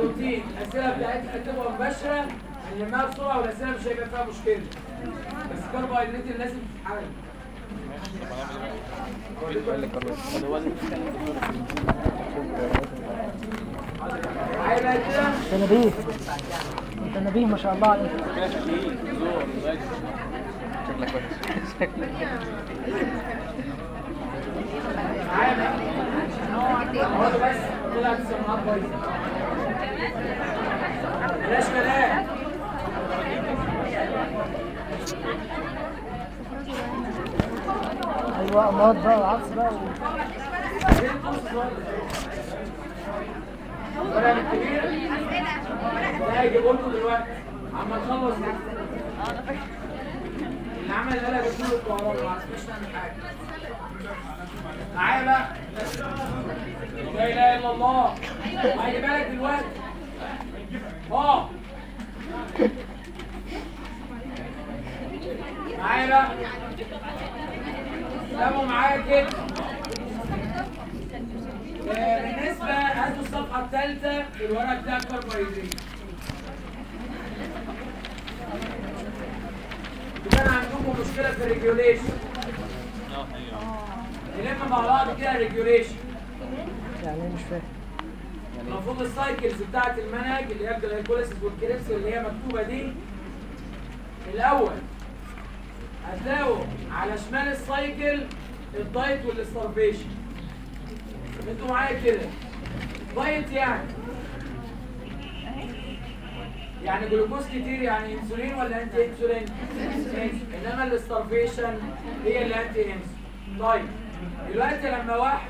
روتين الاسئله بتاعتك هتبقى مباشره نلمها بسرعه والاسئله مش هيبقى فيها مشكله بس كربوهيدرات لازم تتحرك معايا بقى كده انت نبيه انت نبيه ما شاء الله عليك شكلك وحش شكلك معايا بقى اقعدوا بس طلعت السماعات بايظه بلاش كلام ايوه امراض بقى وعكس بقى و... الورق الكبير ده هيجيبه لكم دلوقتي عم نخلص ده. اللي عمل القلق ده كله الكهرباء ما عرفناش نعمل حاجه معايا بقى لا اله الا الله هيجيبها لك دلوقتي اه معايا بقى سابوا معايا كده آه، بالنسبة هاتوا الصفحة الثالثة في الورق بتاع الكربوهيدرات. كان عندكم مشكلة في الريجوليشن. نلم مع بعض كده الريجوليشن. يعني إيه مش فاهم المفروض السايكلز بتاعت المنهج اللي هي الجلايكوليسيس والكريبس اللي هي مكتوبة دي الأول هتلاقوا على شمال السايكل الدايت والاستارفيشن انتوا معايا كده دايت يعني يعني جلوكوز كتير يعني انسولين ولا انتي انسولين؟ انما الاستارفيشن هي اللي انتي انسولين طيب دلوقتي لما واحد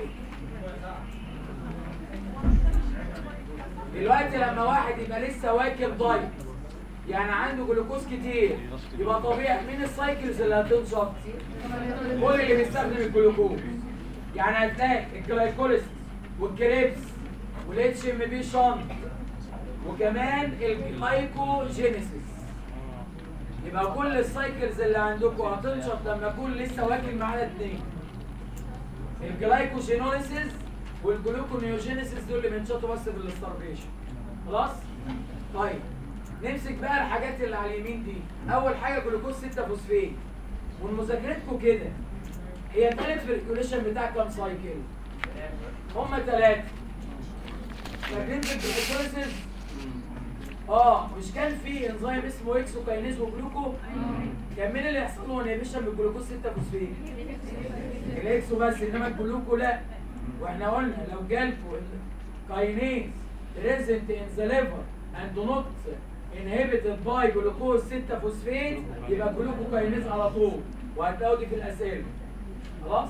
دلوقتي لما واحد يبقى لسه واكل دايت يعني عنده جلوكوز كتير يبقى طبيعي مين السايكلز اللي هتنشط كل اللي بيستخدم الجلوكوز يعني هتلاقي الجلايكوليسيس والكريبس والاتش ام بي شنط وكمان الجلايكوجينيسيس يبقى كل السايكلز اللي عندكم هتنشط لما اكون لسه واكل معانا اتنين الجلايكوجينوليسيس والجلوكونيوجينيسيس دول اللي بينشطوا بس في الاستارفيشن خلاص طيب نمسك بقى الحاجات اللي على اليمين دي اول حاجه جلوكوز 6 فوسفات ومذاكرتكم كده هي ثالث في الريجوليشن بتاع كام سايكل هم ثلاثه فاكرين في الجلوكوزيس اه مش كان في انزيم اسمه اكسوكاينيز وجلوكو كان مين اللي يحصل له انهبيشن بالجلوكوز 6 فوسفات الاكسو بس انما الجلوكو لا واحنا قلنا لو جالكوا كاينيز present in the liver and not inhibited by glucose 6 فوسفات يبقى جلوكوكاينيز على طول وهتلاقوا دي في الاسئله خلاص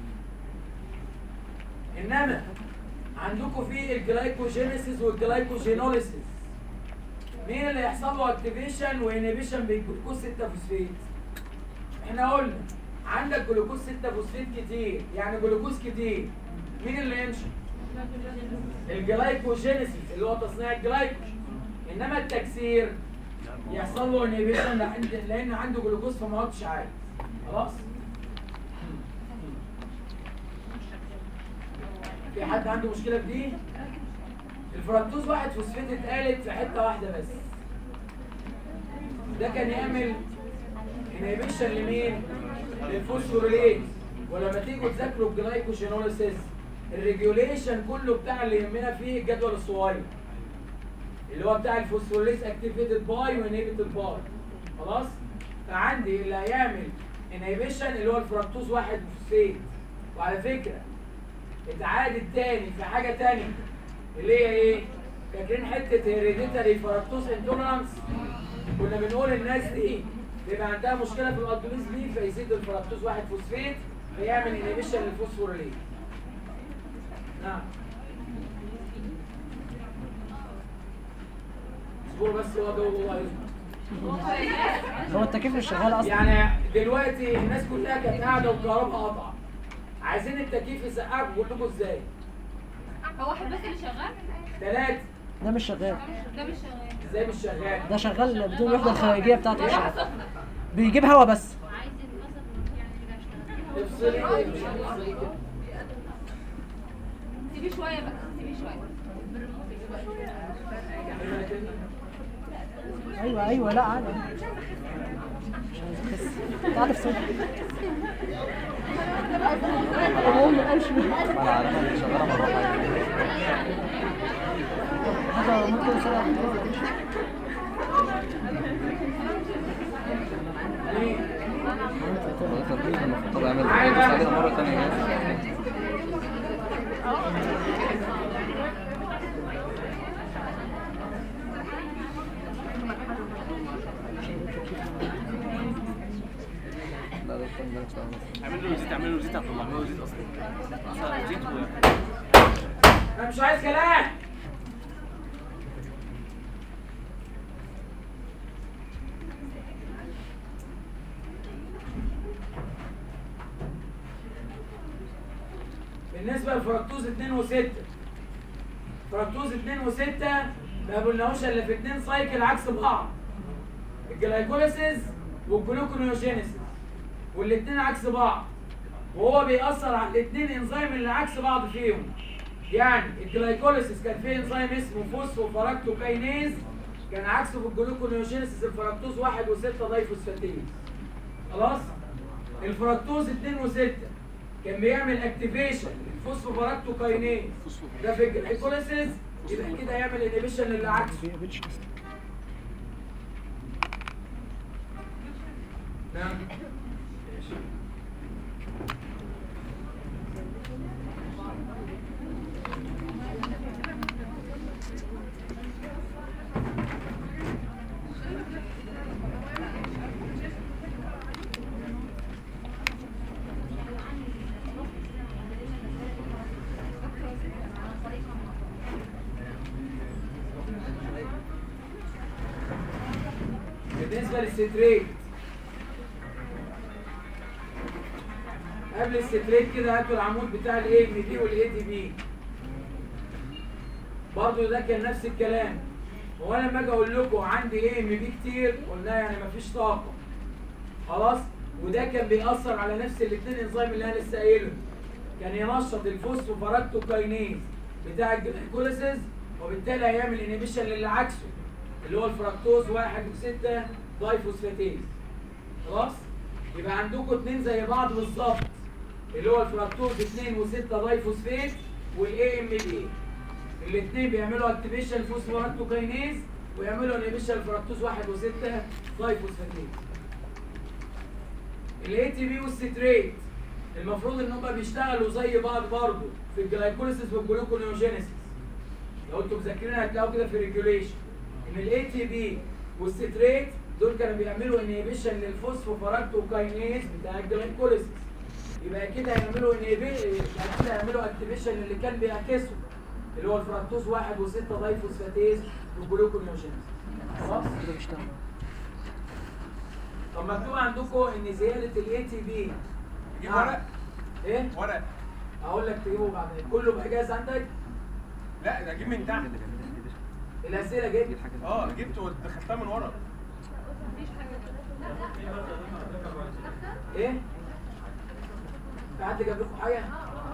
انما عندكم في الجلايكوجينيسيس والجلايكوجينوليسيس مين اللي يحصل له اكتيفيشن وانهبيشن بالجلوكوز 6 فوسفات احنا قلنا عندك جلوكوز 6 فوسفات كتير يعني جلوكوز كتير مين اللي يمشي الجلايكوجينيسيس اللي هو تصنيع الجلايكوجين انما التكسير يحصل له انهبيشن لأن- لان عنده جلوكوز فما عادش عايز خلاص في حد عنده مشكله في دي الفركتوز واحد فوسفات اتقالت في حته واحده بس ده كان يعمل انهبيشن لمين للفوسفوريليز ولما تيجوا تذاكروا الجلايكوجينوليسيس الريجوليشن كله بتاع اللي يهمنا فيه الجدول الصغير اللي هو بتاع الفوسفوريليز اكتيفيتد باي وانهبيتد باي خلاص فعندي اللي هيعمل انهبيشن اللي هو الفركتوز واحد فوسفات وعلى فكره اتعادت تاني في حاجه تانية اللي هي ايه فاكرين حته هيريديتاري فركتوز انتولرانس كنا بنقول الناس دي بيبقى عندها مشكله في الالدوليز بي فيزيد الفركتوز واحد فوسفات فيعمل انهبيشن للفوسفوريليز نعم اصبروا بس هو جو الله يظبط هو التكييف مش شغال اصلا يعني دلوقتي الناس كلها كانت قاعده والكهرباء قطع عايزين التكييف يسقعكم كلكم ازاي؟ هو واحد بس اللي شغال ثلاثة ده مش شغال ده مش شغال ازاي مش شغال؟ ده شغال بدون الوحده الخارجيه بتاعته مش شغال بيجيب هوا بس عايز مثلا يعني افصلي ايه مش هتفصلي كده سيبيه شويه بقى سيبيه شويه ايوه ايوه لا عادي مش عايز بس تعالى في صوتك المهم امشي ما العلامة اللي شغالة مروحة هذا ممكن يسرع ليه؟ هو تركيز المفروض يعمل بس عليها مرة تانية يعني. لا ده كان ده إن شاء الله. اعمل له زيت اعمل له زيت هتطلع له زيت اصلا اصلا زيت و انا مش عايز كلام بالنسبة لفركتوز 2 و6 فركتوز 2 و6 ما قلناهوش الا في اتنين سايكل عكس بعض الجلايكوليسيس والجلوكونيوجينيسيس والاتنين عكس بعض وهو بيأثر على الاتنين انزيم اللي عكس بعض فيهم يعني الجلايكوليسيس كان فيه انزيم اسمه فوسفوفراكتوكاينيز كان عكسه في الجلوكونيوجينيسيس الفركتوز 1 و6 دايفوسفاتيز خلاص الفركتوز 2 و6 كان بيعمل اكتيفيشن للفوسفوفراكتوكاينيز ده في الجلايكوليسيس يبقى كده يعمل انيبيشن للي عكسه نعم ماشي. بالنسبة للستريت قبل الستريت كده هاتوا العمود بتاع الاي ام دي والاي دي بي برضه ده كان نفس الكلام هو انا لما اجي اقول لكم عندي اي ام بي كتير قلنا يعني مفيش طاقه خلاص وده كان بيأثر على نفس الاثنين انزيم اللي انا لسه قايلهم كان ينشط الفوسفوفراكتوكاينيز بتاع الجلوكوليسيس وبالتالي هيعمل انيبيشن للي عكسه اللي هو الفركتوز 1 و6 دايفوسفاتيز خلاص يبقى عندكم اتنين زي بعض بالظبط اللي هو الفركتوز 2 و6 دايفوسفات والاي ام بي الاثنين بيعملوا اكتيفيشن فوسفوراكتوكاينيز ويعملوا انيبيشن الفركتوز 1 و6 دايفوسفاتيز الاي تي بي والستريت المفروض ان هم بيشتغلوا زي بعض برضه في الجلايكوليسيس والجلوكونيوجينيسيس لو انتم مذاكرين هتلاقوا كده في ريجوليشن ان الاي تي بي والستريت دول كانوا بيعملوا انيبيشن للفوسفوفراكتوكاينيز بتاع الجلايكوليسيس يبقى كده هيعملوا انيبيشن يبقى كده هيعملوا اكتيفيشن اللي كان بيعكسه اللي هو الفركتوز 1 و6 دايفوسفاتيز والجلوكونيوجينيسيس خلاص كده بيشتغل طب مكتوب عندكم ان زياده الاي تي بي جيب ورق ايه ورق هقول لك تجيبه بعدين كله بقى جاهز عندك لا ده جيب من تحت الاسئله جايه اه جبته ودخلتها من ورا ايه في حد جاب لكم حاجه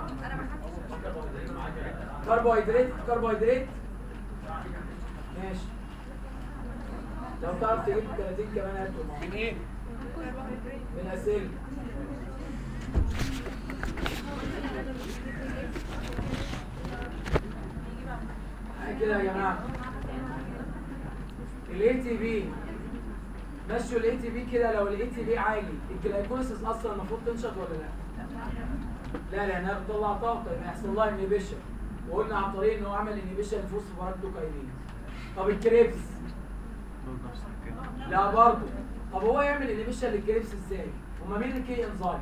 كربوهيدرات كربوهيدرات ماشي لو تعرف تجيب 30 كمان هاتهم من ايه؟ من اسئله هاي كده يا جماعه الاي تي بي مشوا الاي تي بي كده لو الاي تي بي عالي الجلايكوليسيس اصلا المفروض تنشط ولا لا؟ لا لانها بتطلع طاقه يبقى يحصل لها انيبيشن وقلنا عن طريق ان هو عمل انيبيشن فوسفوراكتوكاينيز طب الكريبس لا برضه طب هو يعمل انيبيشن للكريبس ازاي؟ هما مين الكي انزايم؟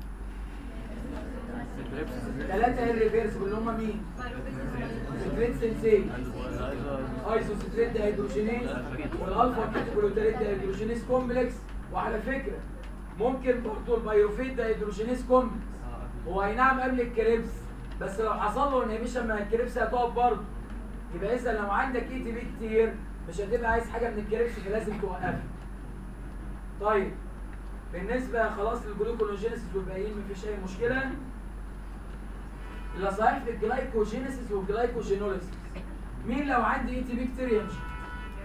ثلاثة الريفيرسبل اللي هما مين؟ ستريت سنسي ايزو ستريت دهيدروجينيز والالفا كيتوكولوتريت دهيدروجينيز كومبلكس وعلى فكرة ممكن برضه البيروفيت دهيدروجينيز كومبلكس هو اي نعم قبل الكريبس بس لو حصل له انهبيشن من الكريبس هتقف برضه يبقى اذا لو عندك اي تي بي كتير مش هتبقى عايز حاجه من الكريبس فلازم توقفها طيب بالنسبه خلاص للجلوكونوجينيسيس والباقيين مفيش اي مشكله لا صحيح في الجلايكوجينيسيس والجلايكوجينوليسيس مين لو عندي اي تي بي كتير يمشي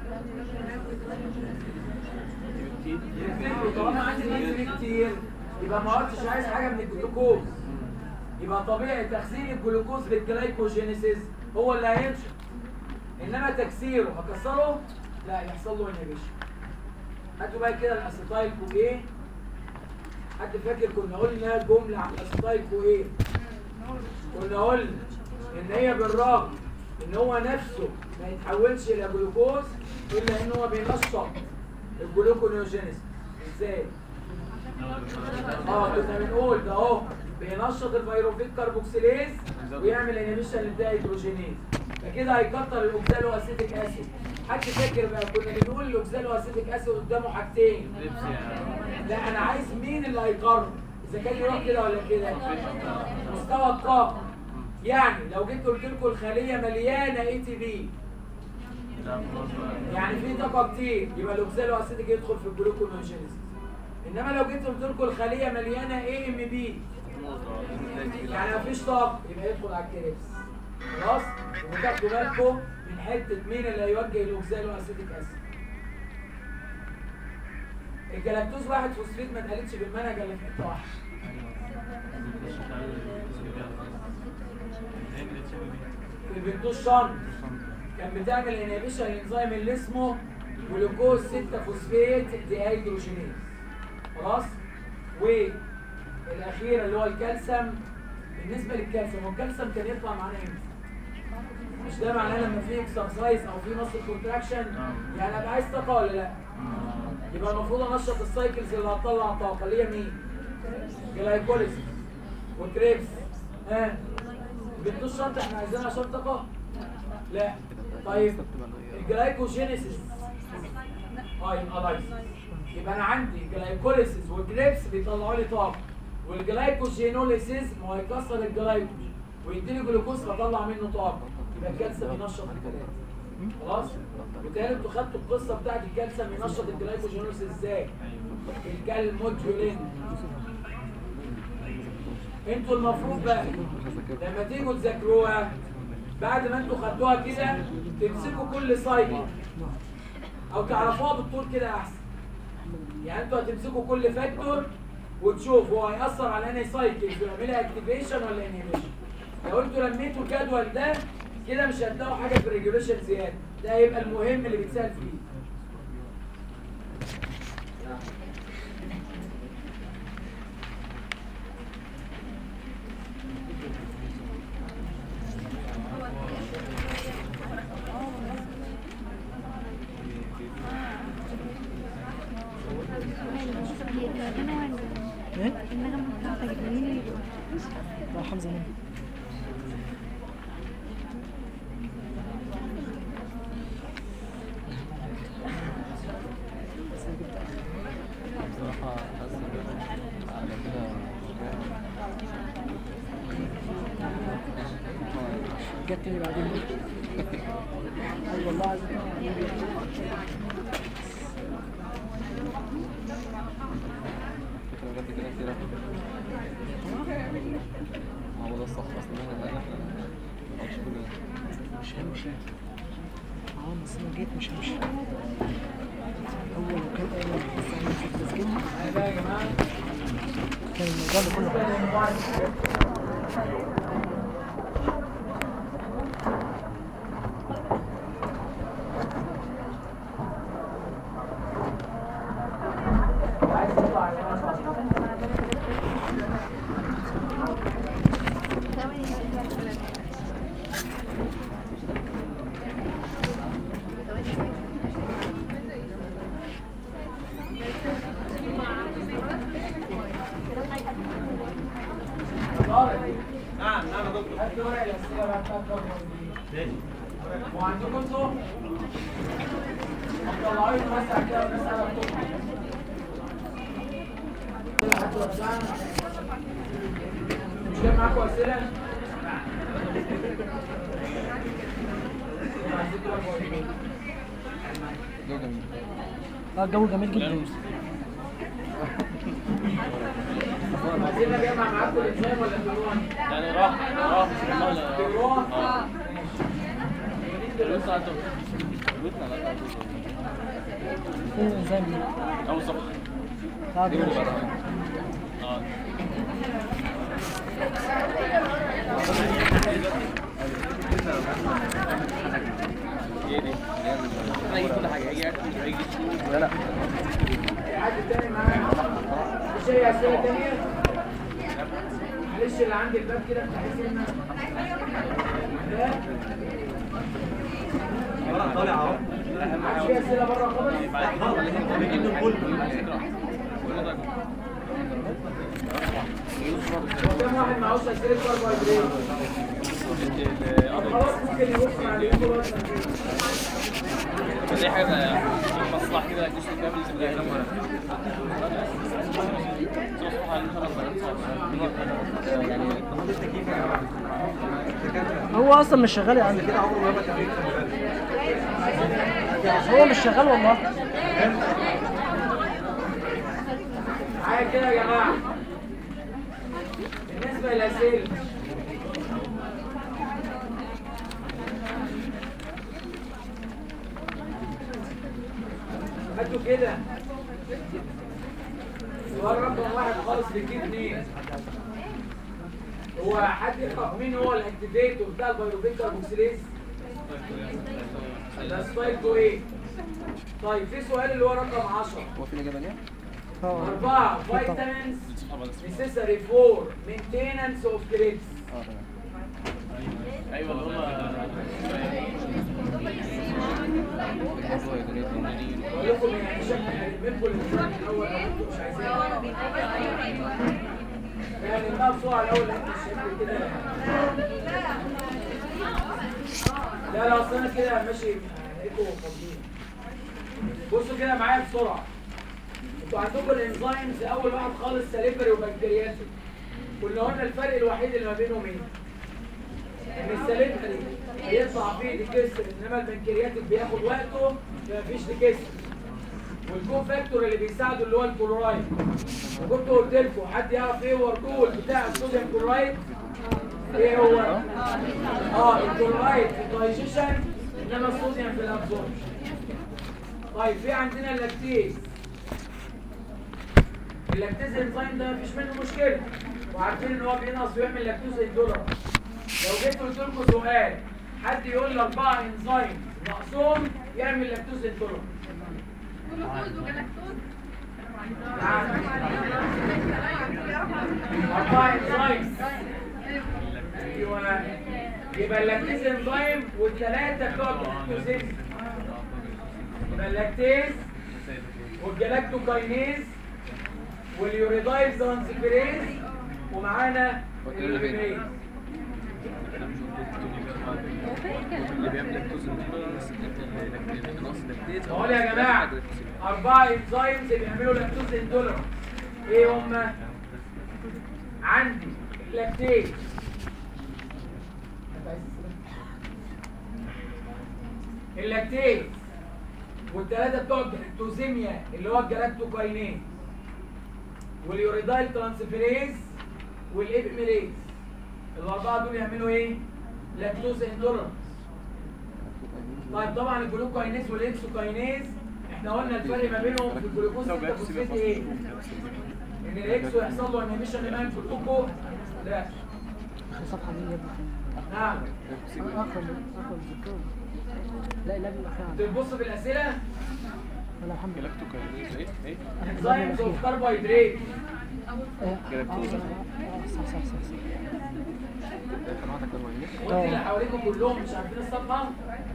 يفتكروا طالما عندي نيتري كتير يبقى ما عدتش عايز حاجه من الجلوكوز يبقى طبيعي تخزين الجلوكوز بالجلايكوجينيسيس هو اللي هينشأ انما تكسيره هكسره لا يحصل له انهبيشن هاتوا بقى كده الاسيتايل كو ايه حد فاكر كنا قلنا جمله عن الاسيتايل كو ايه كنا قلنا ان هي بالرغم ان هو نفسه ما يتحولش الى جلوكوز الا ان هو بينشط الجلوكونيوجينيس ازاي اه كنا بنقول ده اهو بينشط الفيروفيت كاربوكسيليز ويعمل انيميشن للدهيدروجينيز فكده هيكتر الاوكسالو اسيتيك اسيد حد فاكر بقى كنا بنقول الاوكسالو اسيتيك اسيد قدامه حاجتين لا انا عايز مين اللي هيقرر اذا كان يروح كده ولا كده مستوى الطاقه يعني لو جيت قلت لكم الخليه مليانه اي تي بي يعني في طاقه كتير يبقى الاوكسالو اسيتيك يدخل في الجلوكونيوجينيس انما لو جيت قلت لكم الخليه مليانه اي ام بي يعني مفيش طاقه يبقى يدخل على الكريبس خلاص وتاخدوا بالكم من حته مين اللي هيوجه الاوكسالو اسيتيك اسيد الجلاكتوز واحد فوسفيت ما اتقالتش في المنهج الا في حته واحده في البنتوز شن كان بتعمل انهبيشن الانزيم اللي اسمه جلوكوز 6 فوسفيت ديهيدروجينيز خلاص والاخيره اللي هو الكالسيوم بالنسبه للكالسيوم هو الكالسيوم كان يطلع معانا امتى؟ مش ده معناه لما في اكسرسايز او في ماسل كونتراكشن يعني ابقى عايز طاقه ولا لا؟ يبقى المفروض انشط السايكلز اللي هتطلع طاقه اللي هي مين؟ جلايكوليسيس وكريبس ها بتدوس شنطه احنا عايزينها عشان طاقه؟ لا طيب الجلايكوجينيسيس اه يبقى لايس يبقى انا عندي جلايكوليسيس والجريبس بيطلعوا لي طاقه والجلايكوجينوليسيس ما هو يكسر الجلايكوجين ويديني جلوكوز فاطلع منه طاقه يبقى الكالسيوم ينشط الكلام خلاص بالتالي انتوا خدتوا القصه بتاعت الكالسيوم ينشط الجلايكوجينوليسيس ازاي الكالموديولين انتوا المفروض بقى لما تيجوا تذاكروها بعد ما انتوا خدتوها كده تمسكوا كل سايكل او تعرفوها بالطول كده احسن يعني انتوا هتمسكوا كل فاكتور وتشوف هو هيأثر على انهي سايكل ويعملها اكتيفيشن ولا انهيبيشن لو انتوا لميتوا الجدول ده كده مش هتلاقوا حاجه في الريجوليشن زياده ده هيبقى المهم اللي بيتسال فيه ايه؟ لا حمزه نام بصراحة حاسس على كده جت تاني بعدين اي والله عايز فكرة بجد كده كتير هو ده الصح اصلا احنا احنا ما نقعدش كل ده مش همشي اه بس انا جيت مش همشي اول ما كان قايل لك بس انا في التسجيل يعني بقى يا جماعه كان الموضوع ده كله خلاص. عايز تطلع يا جماعه طارق نعم نعم يا دكتور هات لي ورق الاسئله بقى بتاعت ماشي وعندكم انتوا طلعوا لي بس كده والناس قاعده بتطلع مش جاي معاكم اسئله؟ عايزين تبقوا كويسين. جو جميل اه الجو جميل جدا عايزين اجمع معاكم الانسان ولا الدروان؟ يعني راح راح والله لا الدروان؟ اه ماشي الوزن عندهم الوزن على الأقل فين الانزيم دي؟ أول صفحة تعال دي اللي بعدها اه ايه دي؟ انا اجيب كل حاجه هيجي اكل هيجي تشوف لا لا حد تاني معايا مش هي اسئله تانيه معلش اللي عندي الباب كده افتح سنه طالع اهو معكش في اسئله بره خالص بيجيب له كله كم واحد معهوش اسئله كربوهيدرات خلاص ممكن يبص مع اليوتيوب بس بس اي حاجه مصلحه كده الجسم كامل لازم يبقى كام ورقه صفحه على خمس درجات يعني هو اصلا مش شغال يا عم كده عمره ما كان هو مش شغال والله معايا كده يا جماعه بالنسبه للاسئله هاتوا كده سؤال رقم واحد خالص بيجيب اتنين هو حد يعرف مين هو الاكتيفيتور بتاع البيروفيت كاربوكسيليز؟ الاسبايكو ايه؟ طيب في سؤال اللي هو رقم 10 هو في الاجابه ليه؟ اه أربعة vitamins necessary for maintenance of grades اه تمام ايوه اللي هم بقول لكم يعني شكل هنلمكم الامتحان الأول لو انتوا مش عايزين يعني ما بسرعة الأول لأن الشكل كده لا لا أصل أنا كده ماشي لقيتوا فاضيين بصوا كده معايا بسرعة انتوا عندكم الانزيمز أول واحد خالص سليفري وبكتيرياتي كنا قلنا الفرق الوحيد اللي ما بينهم ايه؟ ان السليفري بيطلع فيه ديكستر انما البنكرياتيك بياخد وقته مفيش ديكستر والكو فاكتور اللي بيساعده اللي هو الكلورايد وكنت قلت لكم حد يعرف ايه هو الرول بتاع الصوديوم كلورايد ايه هو اه الكلورايد في الدايجيشن انما الصوديوم في الابزوربشن طيب في عندنا اللاكتيز اللاكتيز انزيم ده مفيش منه مشكله وعارفين ان هو بينقص ويعمل لاكتوز اندولر لو جيت قلت لكم سؤال حد يقول لي اربعه انزيم ناقصهم يعمل لاكتوز اندولر أربعة إنزيم أيوة يبقى اللاكتيز إنزيم والثلاثة بتوع اللاكتوزيز يبقى اللاكتيز والجلاكتوكاينيز واليوريدايل ترانسفيريز ومعانا اليوريدايل اللي بيعمل لاكتوز انتولرنس نقص لاكتيز اقول يا جماعه اربعه انزيمز بيعملوا لاكتوز انتولرنس ايه هم عندي اللاكتيز اللاكتيز والثلاثه بتوع الجلاكتوزيميا اللي هو الجلاكتوكاينيز واليوريدايل ترانسفيريز والابيميريز الاربعه دول يعملوا ايه لاكتوز انتولرنس طيب طبعا الجلوكاينيز والاكسوكاينيز احنا قلنا الفرق ما بينهم في الجلوكوز والفوسفات ايه؟ ان الاكسو يحصل له انيميشن لما الجلوكو لا اخر صفحه دي يا ابني نعم اخر اخر الذكر لا لا الاخير تبص في الاسئله ولا الحمد لله لاكتوكاينيز ايه ايه انزيمز اوف كربوهيدرات جلاكتوز صح صح صح صح قلت اللي حواليكم كلهم مش عارفين الصفحه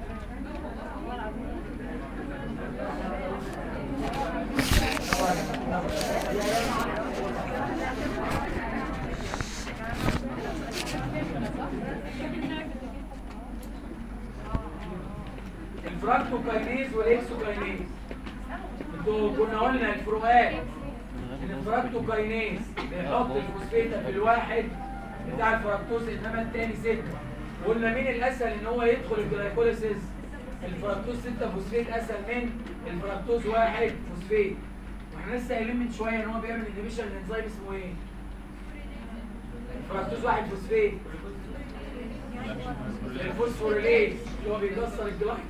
الفراكتوكاينيز والاكسوكاينيز انتوا كنا قلنا الفروقات ان الفراكتوكاينيز بيحط الفوسفيتا في الواحد بتاع الفراكتوز انما التاني ستة قلنا مين الاسهل ان هو يدخل الجلايكوليسيس الفراكتوز 6 فوسفيت اسهل من الفراكتوز 1 فوسفيت واحنا لسه قايلين من شويه ان هو بيعمل انهبيشن لانزيم اسمه ايه الفراكتوز 1 فوسفيت الفوسفوريليز اللي هو بيكسر الجلايكوجين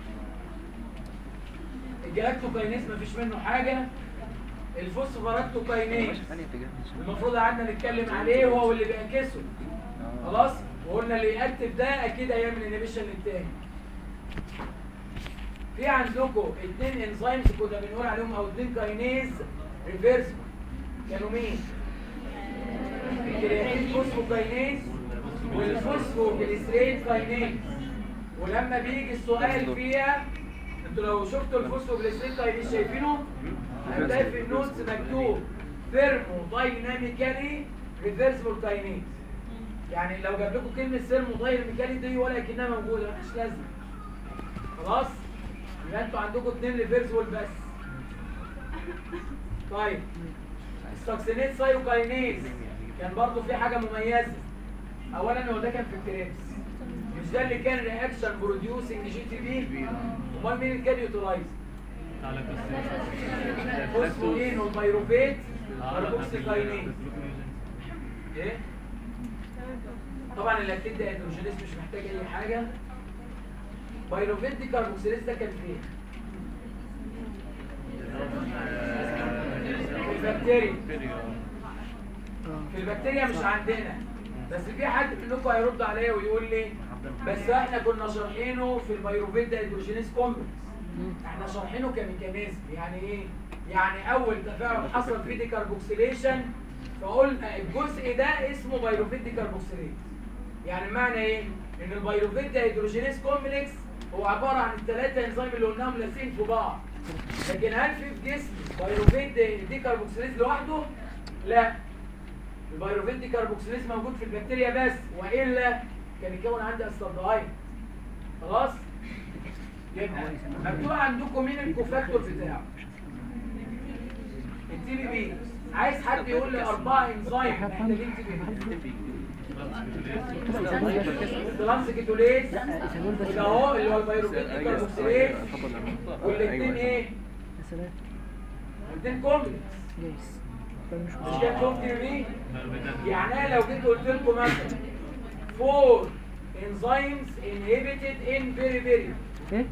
الجلاكتوكاينيز مفيش منه حاجه الفوسفوراكتوكاينيز المفروض قعدنا نتكلم عليه وهو اللي بيعكسه خلاص وقلنا اللي يأكتف ده اكيد هيعمل انيبيشن للتاني في عندكم اتنين انزيمز كنا بنقول عليهم او اتنين كاينيز ريفيرسبل كانوا مين؟ الكرياتين فوسفوكاينيز والفوسفوجليسريت كاينيز ولما بيجي السؤال فيها انتوا لو شفتوا الفوسفوجليسريت كاينيز شايفينه هتلاقي في النوتس مكتوب ثيرمو دايناميكالي ريفيرسبل كاينيز يعني لو جاب لكم كلمه ثيرمو دايناميكالي دي ولا كانها موجوده مش لازمه خلاص يبقى انتوا عندكم اتنين ريفيرسبل بس طيب الساكسينيت سايوكاينيز كان برضو في حاجه مميزه اولا هو ده كان في الكريبس مش ده اللي كان رياكشن بروديوسنج جي تي بي امال مين اللي كان يوتيلايز فوسفولين والبيروفيت والبوكسيكاينيز ايه طبعا اللاكتيت ده هيدروجينيز مش محتاج اي حاجه بايروفيت دي كاربوكسيليز ده كان فين في البكتيريا في البكتيريا مش عندنا بس في حد منكم هيرد عليا ويقول لي بس احنا كنا شارحينه في البيروفيت ده هيدروجينيز كومبلكس احنا شارحينه كميكانيزم يعني ايه يعني اول تفاعل حصل فيه ديكربوكسيليشن فقلنا الجزء ده اسمه بايروفيت ديكربوكسيليز يعني معنى ايه ان البيروفيت ده هيدروجينيز كومبلكس هو عباره عن الثلاثه انزيم اللي قلناهم لازقين في بعض لكن هل في في جسم بايروفيت ديكربوكسيليز لوحده لا البيروفيت ديكربوكسيليز موجود في البكتيريا بس والا كان يكون عندي استالدهايد خلاص يبقى مكتوب عندكم مين الكوفاكتور بتاعه التي بي بي عايز حد يقول لي اربعه انزيم محتاجين تي بي بي ترانسكيتوليز وده اهو اللي هو البيروفيت ديكربوكسيليز والاثنين ايه يا سلام الاثنين كومبلكس جايز ده مش مش كده شفت تي بي يعني انا لو جيت قلت لكم مثلا فور enzymes inhibited in very very ايه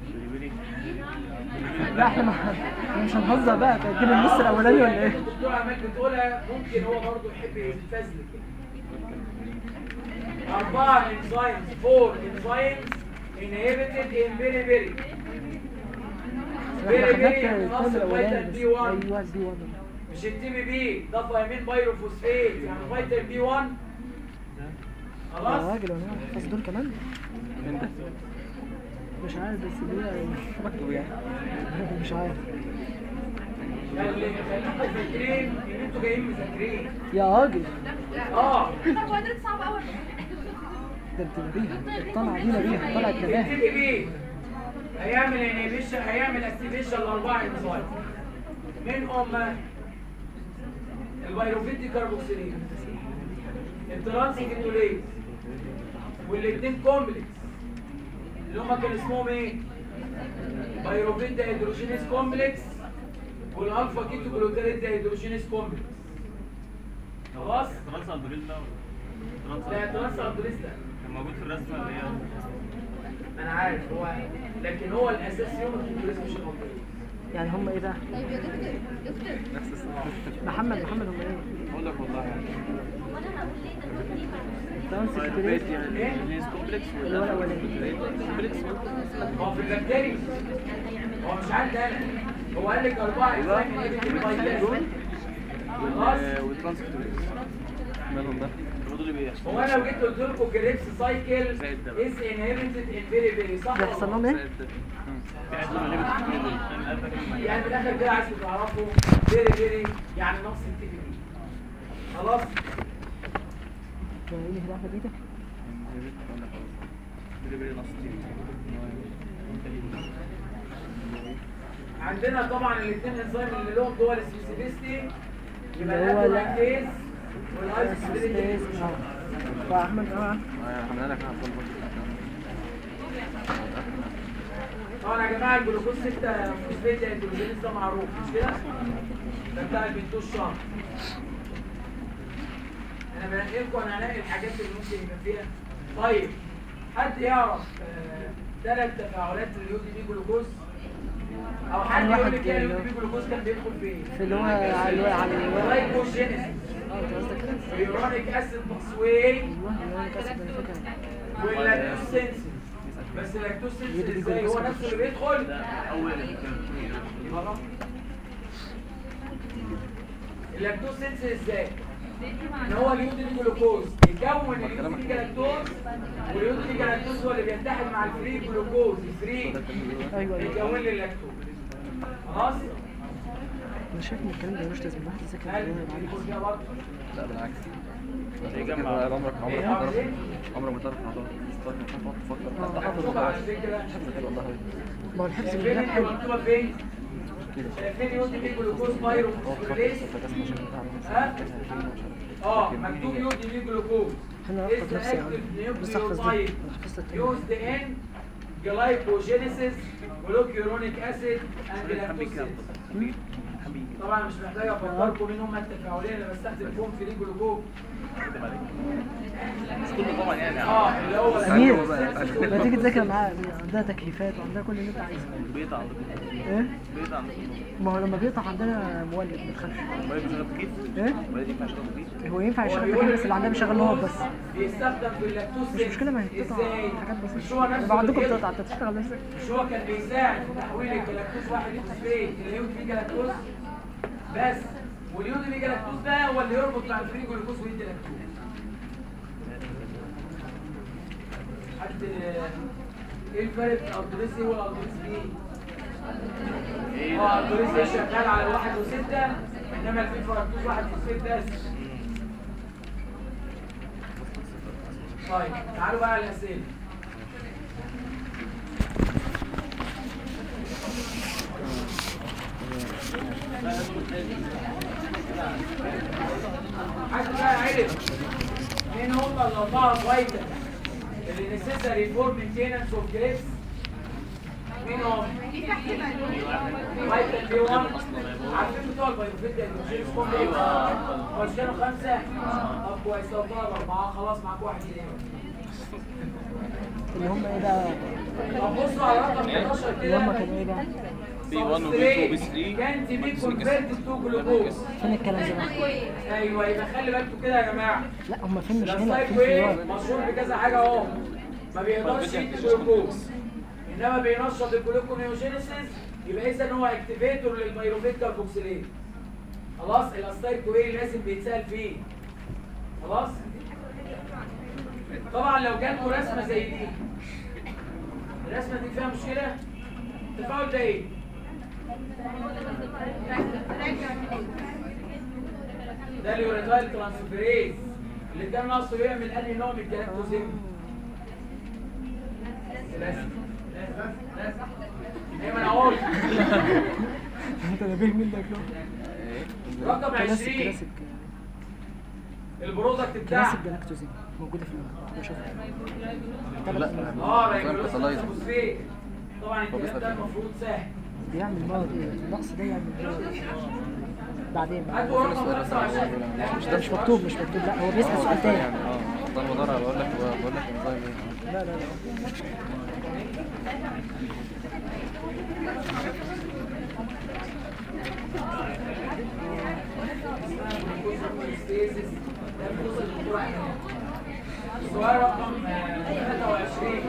لا احنا ما احنا مش هنهزر بقى تأجيل النص الاولاني ولا ايه الدكتور عمال بتقولها ممكن هو برضه يحب يستزلك أربعة enzymes four enzymes inhibited in very very احنا very very خدناك ناقص الترم الاولاني فيتامين بس بي 1 ايوه البي 1 مش التي بي بي ده فيتامين بايروفوسفات يعني فيتامين بي 1 يا خلاص راجل وانا حافظ دول كمان مش عارف بس دي مكتوب يعني مش عارف اللي خليكم فاكرين ان انتوا جايين مذاكرين يا راجل اه طب هو ده صعب قوي ده انت نبيها طلع دي نبيها طلعت نباهة التي بي بي هيعمل انيبيشن هيعمل اكتيفيشن لاربعه انزيم من هم البيروفيت ديكربوكسيليز الترانسكيتوليز والاثنين كومبلكس اللي هم كان اسمهم ايه بيروفيت ده هيدروجينيز كومبلكس والالفا كيتو جلوتاريت ده هيدروجينيز كومبلكس خلاص ترانس اندوريز ده لا ترانس اندريس ده كان موجود في الرسمه اللي هي انا عارف هو لكن هو الاساس يوم الكونجرس مش الأندريس. يعني هم ايه بقى طيب يا دكتور دكتور نفس السنة محمد محمد هم ايه اقول لك والله يعني هو انا هقول ليه دلوقتي داون سكرتيريت يعني كومبلكس اللي هو الاولاني كومبلكس هو في البكتيريا هو مش عارف انا هو قال لك اربعه انزيم انهبيتد باي جاز خلاص والترانسكتوريز مالهم ده؟ الموضوع اللي بيحصل هو انا لو جيت قلت لكم كريبس سايكل زائد ده بقى. از انهبيتد ان فيري فيري صح ولا بيحصل غلط؟ لهم ايه؟ زائد ده. في حته اللي بتتكلم يعني في الاخر كده عايزكم تعرفوا فيري فيري يعني نقص التي بي دي خلاص ده ايه اللي هدفها دي ده عندنا طبعا الاثنين انزيم اللي لهم دول سبيسيفيستي يبقى اللي هو لا- اللاكتولاكتيز سبيس والايسوسيليتيز اه واحمد اه آه، عملنا لك انا هفضل طبعا يا جماعه الجلوكوز 6 فوسفات هيدروجينيز ده معروف مش كده؟ ده بتاع البنتوز شهر انا بنقي لكم انا هلاقي الحاجات اللي ممكن يبقى فيها طيب حد يعرف ثلاث تفاعلات اليو دي بي جلوكوز او حد كان يقول واحد لي كده اليو اللي دي بي جلوكوز كان بيدخل فين في اللي هو على الو- على ال- الجلايكوجينيسيس اه انت قصدك كده؟ بيورونيك اسيد باسواي ايوه ايوه انا كاسب انا فاكر واللاكتوسينسيس بس اللاكتوسينسيس ازاي هو نفسه اللي بيدخل اول اللاكتوسينسيس ازاي ان هو اليودي جلوكوز يكون اليودي جلاكتوز واليودي جلاكتوز هو اللي بيتحد مع الفري جلوكوز الفري ايوه ايوه يكون لي اللاكتوز خلاص انا شايف ان الكلام ده ملوش لازمه الواحد يذاكر هل الدنيا بعد يدخل فيها برضه لا بالعكس يجمع. عمرك عمرك إيه، ما عاوز تعرف إيه؟ عمرك ما تعرف موضوع تقعد تفكر آه، حتى حافظ مكتوب على فكره حافظ كده والله ما هو الحفظ شايفين بالله اللي حلو مكتوبه فين؟ كده شايفين يودي جلوكوز بايرو تقعد تفكر فوسفوريليز في الرسمة عشان تعرف ها؟ مش عارف اه مكتوب يودي بي جلوكوز انا احفظ نفسي يا عم بس احفظ دي انا حفظت التانية used in glycogenesis glucuronic acid and lactose طبعا مش محتاج افكركم مين هم التفاعلين اللي بستخدم فيهم في الجلوكوز مش كله طبعا يعني اه اللي هو امير اللاكتوز لما تيجي تذاكر معاه عندها تكييفات وعندها كل اللي انت عايزه بيض عندكم ايه بيض عندكم ما هو لما بيقطع عندنا مولد ما تخافش ما بيشغل تكييف ايه ما دي ما يشغل تكييف هو ينفع هو يشغل بيقول تكييف بس اللي عندنا بيشغل نار بس بيستخدم في اللاكتوز مش مشكله ما هي بتقطع ازاي حاجات مش هو بسيطه نفسه يبقى عندكم اللي بتقطع انت بتشتغل بس مش هو كان بيساعد في تحويل الجلاكتوز واحد فوسفات الى يود في جلاكتوز بس واليود في جلاكتوز ده هو اللي يربط مع الفري جلوكوز ويدي لاكتوز حد ايه الفرق بين الالدوريس ايه والالدوريس بي؟ اه الالدوريس ايه شغال على واحد وستة انما الفي فركتوز واحد وستة بس طيب تعالوا بقى على الاسئله حد بقى عرف مين هم الاربعه فايتال اللي necessary for maintenance of grapes مين هم؟ فايتال بي 1 عارفين بتوع البيوفيت الجينز كوم ايوه مش كانوا خمسه طب كويس لو طلعوا اربعه خلاص معاك واحد جنيه اللي هم ايه بقى طب بصوا على رقم 11 اللي هم كده كانوا ايه بقى بي 1 وبي 2 وبي 3 كانت بي كونفيرتد تو جلوكوز فين الكلام ده بقى ايوه يبقى خلي بالكم كده يا جماعه لا هم فين مش هنا الاسلايك فين في وايه الورق مشهور بكذا حاجه اهو ما بيقدرش يدي جلوكوز انما بينشط الجلوكونيوجينيسيس يبقى اذا هو اكتيفيتور للبيروفيت كاربوكسيليت خلاص الاسلايك وايه لازم بيتسال فيه خلاص طبعا لو جاتكم رسمه زي دي الرسمه دي فيها مشكله التفاعل ده ايه ده اليوريتايل ترانسفيريز اللي كان ناقصه يعمل انهي نوع من الجلاكتوزيم لازم لازم ايمن اقول انت نبيه منك لو رقم كلاسيك 20 كلاسيك البرودكت كلاسيك بتاعك جلاكتوزين موجوده في المكتب بشوفها لا اه فاهم ريجولوس كاتالايزر. فوسفيت طبعا الكلام ده المفروض سهل بيعمل مرض ايه النقص ده يعمل مرض بعدين بقى هاتوا رقم 25 مش ده مش مكتوب مش مكتوب لا هو بيسأل سؤال تاني يعني اه ده انا بدور بقول لك بقول لك انزايم ايه لا لا لا السؤال رقم 23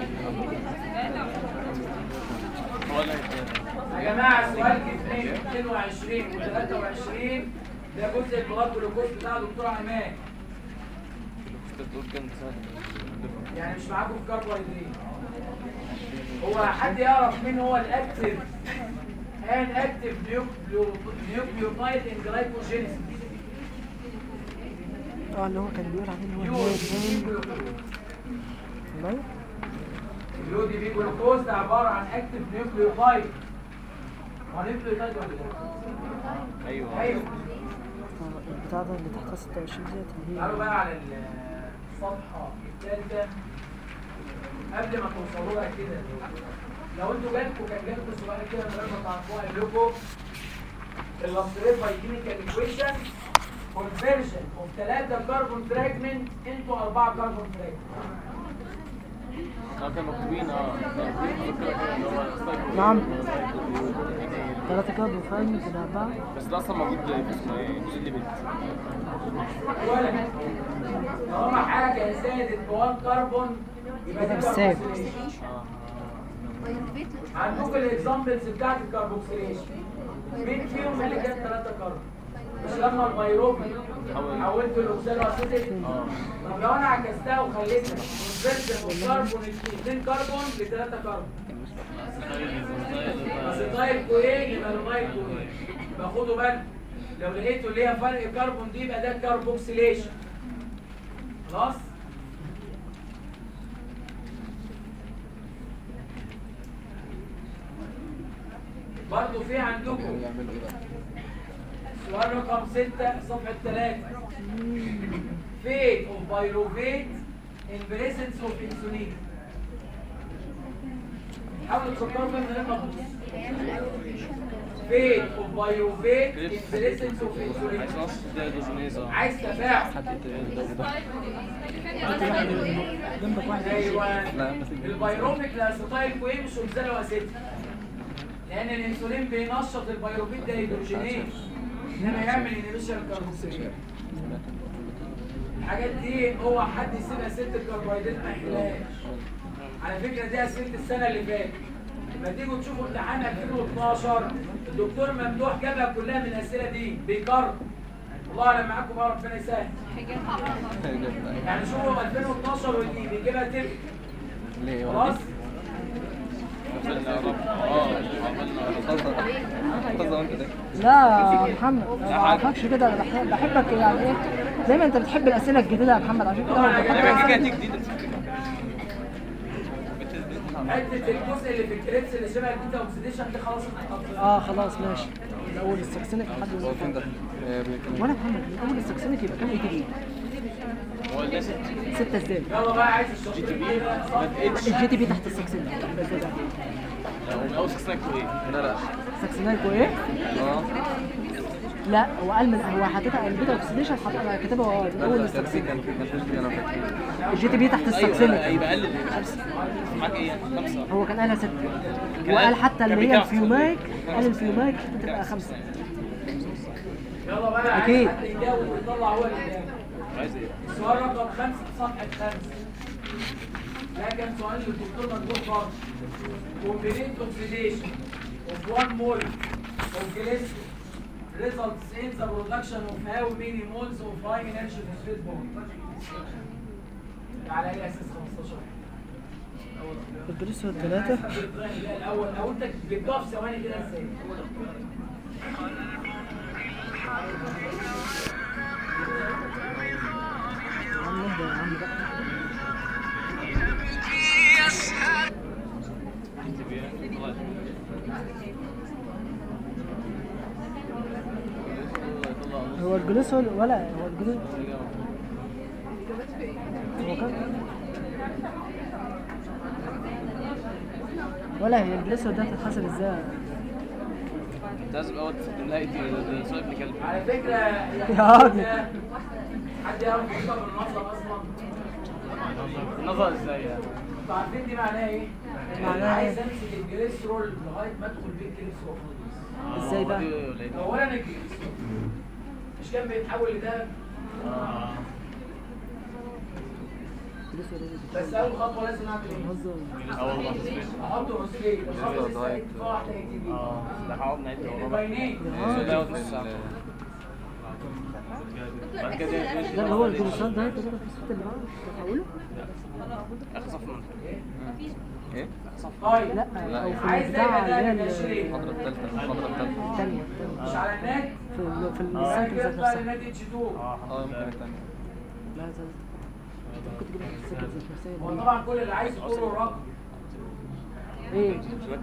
يا جماعه سؤال كتير 22 و 23 ده جزء البلاد جلوكوز بتاع دكتور عماد كنت بتقول كام سنه يعني مش معاكم في كربوهيدرات هو حد يعرف مين هو الاكتف ان اكتف نيوكليوتايد ان جلايكوجينيسيس اه اللي هو كان بيقول عليه اللي هو النيل والله اليو دي بي جلوكوز ده عباره عن اكتف نيوكليوتايد هو نيوكليوتايد ولا لا؟ ايوه ايوه آه، البتاع ده اللي تحتها 26 ديت اللي تعالوا هي بقى على الصفحه الثالثه قبل ما توصلوا لها كده لو انتوا جالكم كان جالكم سؤال كده من غير ما تعرفوها قال لكم الاستريت بايكيميكال ايكويشن conversion of 3 كربون فراجمنت into 4 كربون فراجمنت اه كانوا مكتوبين اه كانوا مكتوبين في الفكرة كده ان هو ستايل نعم. كوين. ثلاثة كده بروفايل كده أربعة بس ده اصلا موجود في اسمه ايه جزء الليبيد ولا طالما حاجه زادت بوان كربون يبقى كده دي بالسالب. كاربوكسيليشن اه عندكم الاكزامبلز بتاعت الكربوكسيليشن مين فيهم اللي كان ثلاثه كربون مش لما البيروبي حولت الاوكسالو اسيتيك اه طب لو انا عكستها وخليتها كونفرجن من كربون اثنين كربون لثلاثه كربون اسيتايل كوين يبقى لونايل كوين يبقى خدوا بالكم لو لقيتوا ليها فرق كربون دي يبقى ده كربوكسيليشن خلاص برضه في عندكم يعملوا ايه بقى؟ سؤال رقم 6 صفحة 3 Fate of pyruvate in presence of insulin حاولوا تفكروا فيها من غير ما تبصوا Fate of pyruvate in presence of عايز insulin نص دايجوزينيز اه عايز تفاعل جنبك واحد ايوه لا بس البيروبيك لاسيتايل كوين مش اوكسالو اسيتيك لان الانسولين بينشط البيروبيك ده هيدروجينيز انما يعمل انيبيشن كاربوكسيليشن الحاجات دي هو حد يسيبها ست الكربوهيدرات ما يحلاش على فكره دي اسئله السنه اللي فاتت لما تيجوا تشوفوا امتحان 2012 الدكتور ممدوح جابها كلها من الاسئله دي بيكرر والله انا معاكم بقى ربنا يسهل يعني شوفوا 2012 ودي بيجيبها تبقى ليه خلاص قفلنا يا رب اه قفلنا قصة وانت ده لا يا محمد ما اعرفكش كده انا بحب- بحبك يعني ايه دايما انت بتحب الاسئله الجديده يا محمد عشان كده أنا بحب دايما كده الأسئلة- دي جديدة حته الجزء اللي في الكريبس اللي شبه البيتا اوكسيديشن دي خلاص اتحطت اه خلاص ماشي من اول السكسنك لحد هو فين ده؟ الوقت آه، بيتكلم. وانا محمد من اول السكسنك يبقى كام اي تي بي هو الناس ستة ازاي يلا بقى عايز الشاطرين كده صح؟ الجي تي بي تحت السكسنك من اول سكسنك ايه؟ لا لا سكسنايك وايه؟ اه لا هو قال من هو حاططها البيتا اوكسيديشن حاططها كاتبها اه من لا اول لا كان في السكسنك كان في كان في انا فاكر الجي تي بي تحت ايوه السكسنك يبقى قلل خمسة معاك ايه؟ خمسة هو كان قالها ستة كان وقال قال- حتى كان اللي هي بيتكلم الفيومايك عن قال الفيومايك تبقى خمسة يلا بقى عايز أكيد. حد يجاوب ويطلع هو اللي يجاوب عايز ايه؟ السؤال رقم خمسة في صفحة خمسة ده كان سؤال للدكتور مجهول فرد combinate oxidation of one mole of glycerin results in the production of how many moles of high energy phosphate bond على اي اساس 15 البريسو ثلاثة لا الاول او انت جبتها في ثواني كده ازاي يا عم اهدى يا عم بقى هو الجلوسول ولا هو الجلوسول هو كان ولا هي الجلوسول ده تتحسب ازاي؟ لازم اول تستخدم لها ايه سؤال ابن كلب على فكرة يعني يا راجل. حد يعرف يفهم النظر اصلا النظر ازاي يعني؟ انتوا عارفين دي معناها ايه؟ معناها انا عايز ايه؟ امسك الجليسرول لغايه ما ادخل بيه الجليسرول خالص ازاي بقى؟ دي قليلة. اولا الجليسرول مش كان بيتحول لده اه جلوسول بس اول خطوه لازم اعمل ايه؟ بنهزر اه والله احط رصيد الخطوه جليسرول لسه اتفاق واحده هي دي اه ده حاول نعيد ورا الباينين السؤال ده ياخد نص ساعة بعد كده ماشي ده اللي هو الجلوسول ده كده في الصوت اللي بعده تحوله؟ اخر صف من ايه؟ طيب لا او في عايز البتاع ده اللي يبقى هي ده ال- المحاضرة الثالثة المحاضرة الثالثة الثانية مش على النت في ال- في بعد السايكل كده ذات يطلع نفسها لنادي اتش 2 اه ممكن الثانية لا ده انت ممكن تجيبها في السايكل ذات نفسها هو دي. طبعا كل اللي عايزه كله الرقم ايه؟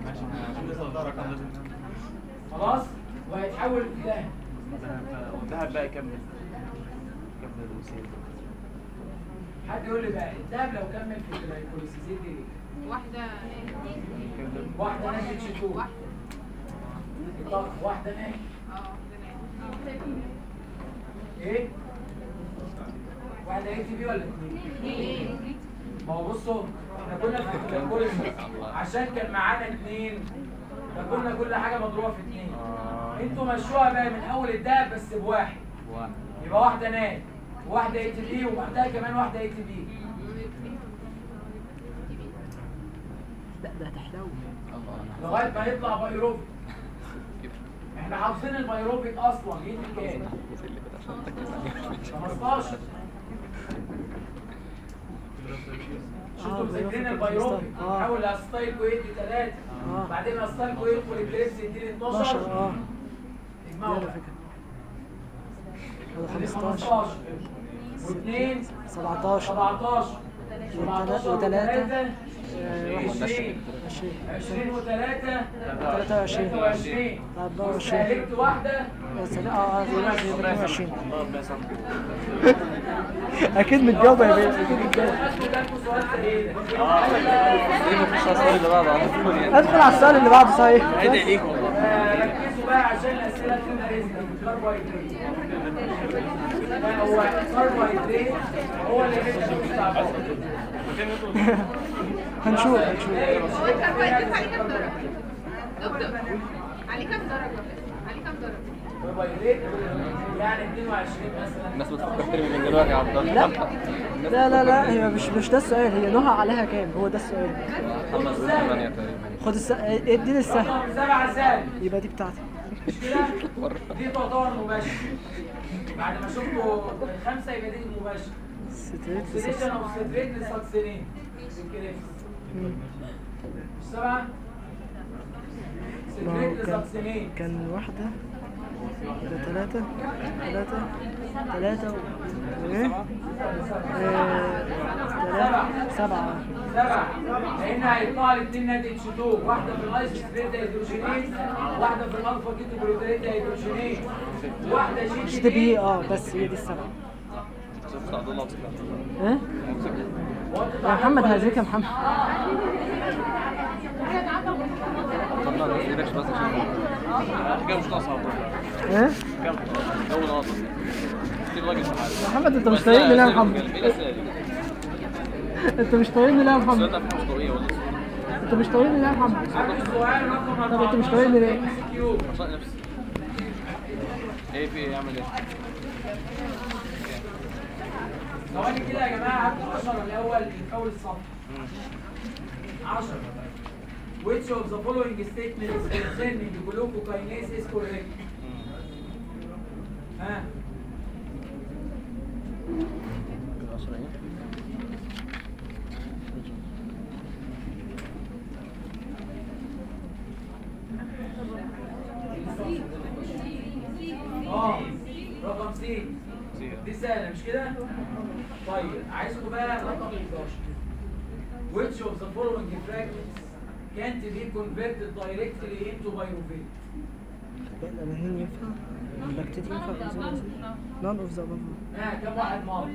خلاص وهيتحول لده والذهب بقى يكمل يكمل المثال حد يقول لي بقى الدهب لو كمل في الجلايكوليسيزيد دي واحدة واحده نادي اتش 2 طب واحده نادي اه ايه؟ واحده اي تي بي ولا اثنين؟ ما هو بصوا احنا كنا في الكالكولس عشان كان معانا اتنين فكنا كل حاجه مضروبه في اتنين انتوا مشوها بقى من اول الدهب بس بواحد واحد يبقى واحده ناد واحده اي تي بي وبعدها كمان واحده اي تي بي لا ده هتحلو لغايه ما يطلع بايروفيك احنا حافظين البايروفيك اصلا يدي كام 15 شفتوا مذاكرين البايروفيك آه. حول الاستايل كويت 3 آه. بعدين الاستايل كويت والكريبس يديني 12 12 اه اجمعوا يلا فكرة هذا 15 15 و2 17 17 17 وتلاتة، و3 آه، 20 20 20 و3 23 23 24 واستهلكت واحده يا سلام اه اه 22 اكيد متجاوبه يا بيه اكيد متجاوبه ليه مفيش على السؤال اللي بعده على طول يعني ادخل على السؤال اللي بعده صحيح ادعي ليك والله ركزوا بقى عشان الاسئله تبقى رزقه كربوهيدرات لا، هو الكربوهيدرات هو اللي بيبقى مستعبط هنشوف هنشوف الكربوهيدرات عليه كام درجة؟ دكتور عليه كام درجة؟ عليه كام درجة؟ كربوهيدرات يعني 22 مثلا الناس بتفكر ترمي من دلوقتي يا عبد الله لا. لا لا لا هي مش مش ده السؤال هي نهى عليها كام هو ده السؤال محمد بيقول 8 تقريبا خد الس... اديني السهل رقم سبعة سهل يبقى دي بتاعتي مش كده؟ دي تعتبر مباشر بعد ما شفتوا خمسة يبقى دي المباشر ستريت سيديشن او سيدريت للساكسينين الكريبس مش سبعة؟ ما هو سيدريت كان للساكسينين كان واحدة كده ثلاثة ثلاثة ثلاثة و- ايه؟ آه، ثلاثة سبعة سبعة لأن هيطلع لي اتنين ناتج اتش 2 واحدة في الايس ستريت هيدروجينيز واحدة في الالفا كيتو بروتينيت هيدروجينيز واحدة مش جي دي تي بي بي اه بس هي دي السبعة شفت عبد الله وصل ايه؟ يا محمد هذيك يا محمد طب ما تسيبكش بس عشان كده مش ناقص عبد الله ايه؟ كم جو ناقص كتير راجل معاك يا محمد انت مش طايقني ليه يا محمد؟ ايه الاسئله دي؟ انت مش طايقني ليه يا محمد؟ السؤال ده مش طبيعي ولا انت مش طايقني ليه يا محمد؟ عندي سؤال رقم 14 طب انت مش طايقني ليه؟ كيو عشان نفسي ايه في ايه يعمل ايه؟ ثواني كده يا جماعة هبدأ 10 الأول في أول الصف 10 Which of the following statements concerning glucokinase is correct? ها 10 ايه؟ اه رقم سي دي سهلة مش كده؟ طيب عايزكم بقى رقم 11 Which of the following fragments can't be converted directly into pyruvate? الأمهين ينفع؟ البكتيريا ينفع نون اوف ذا اباف ها كم واحد ماضي؟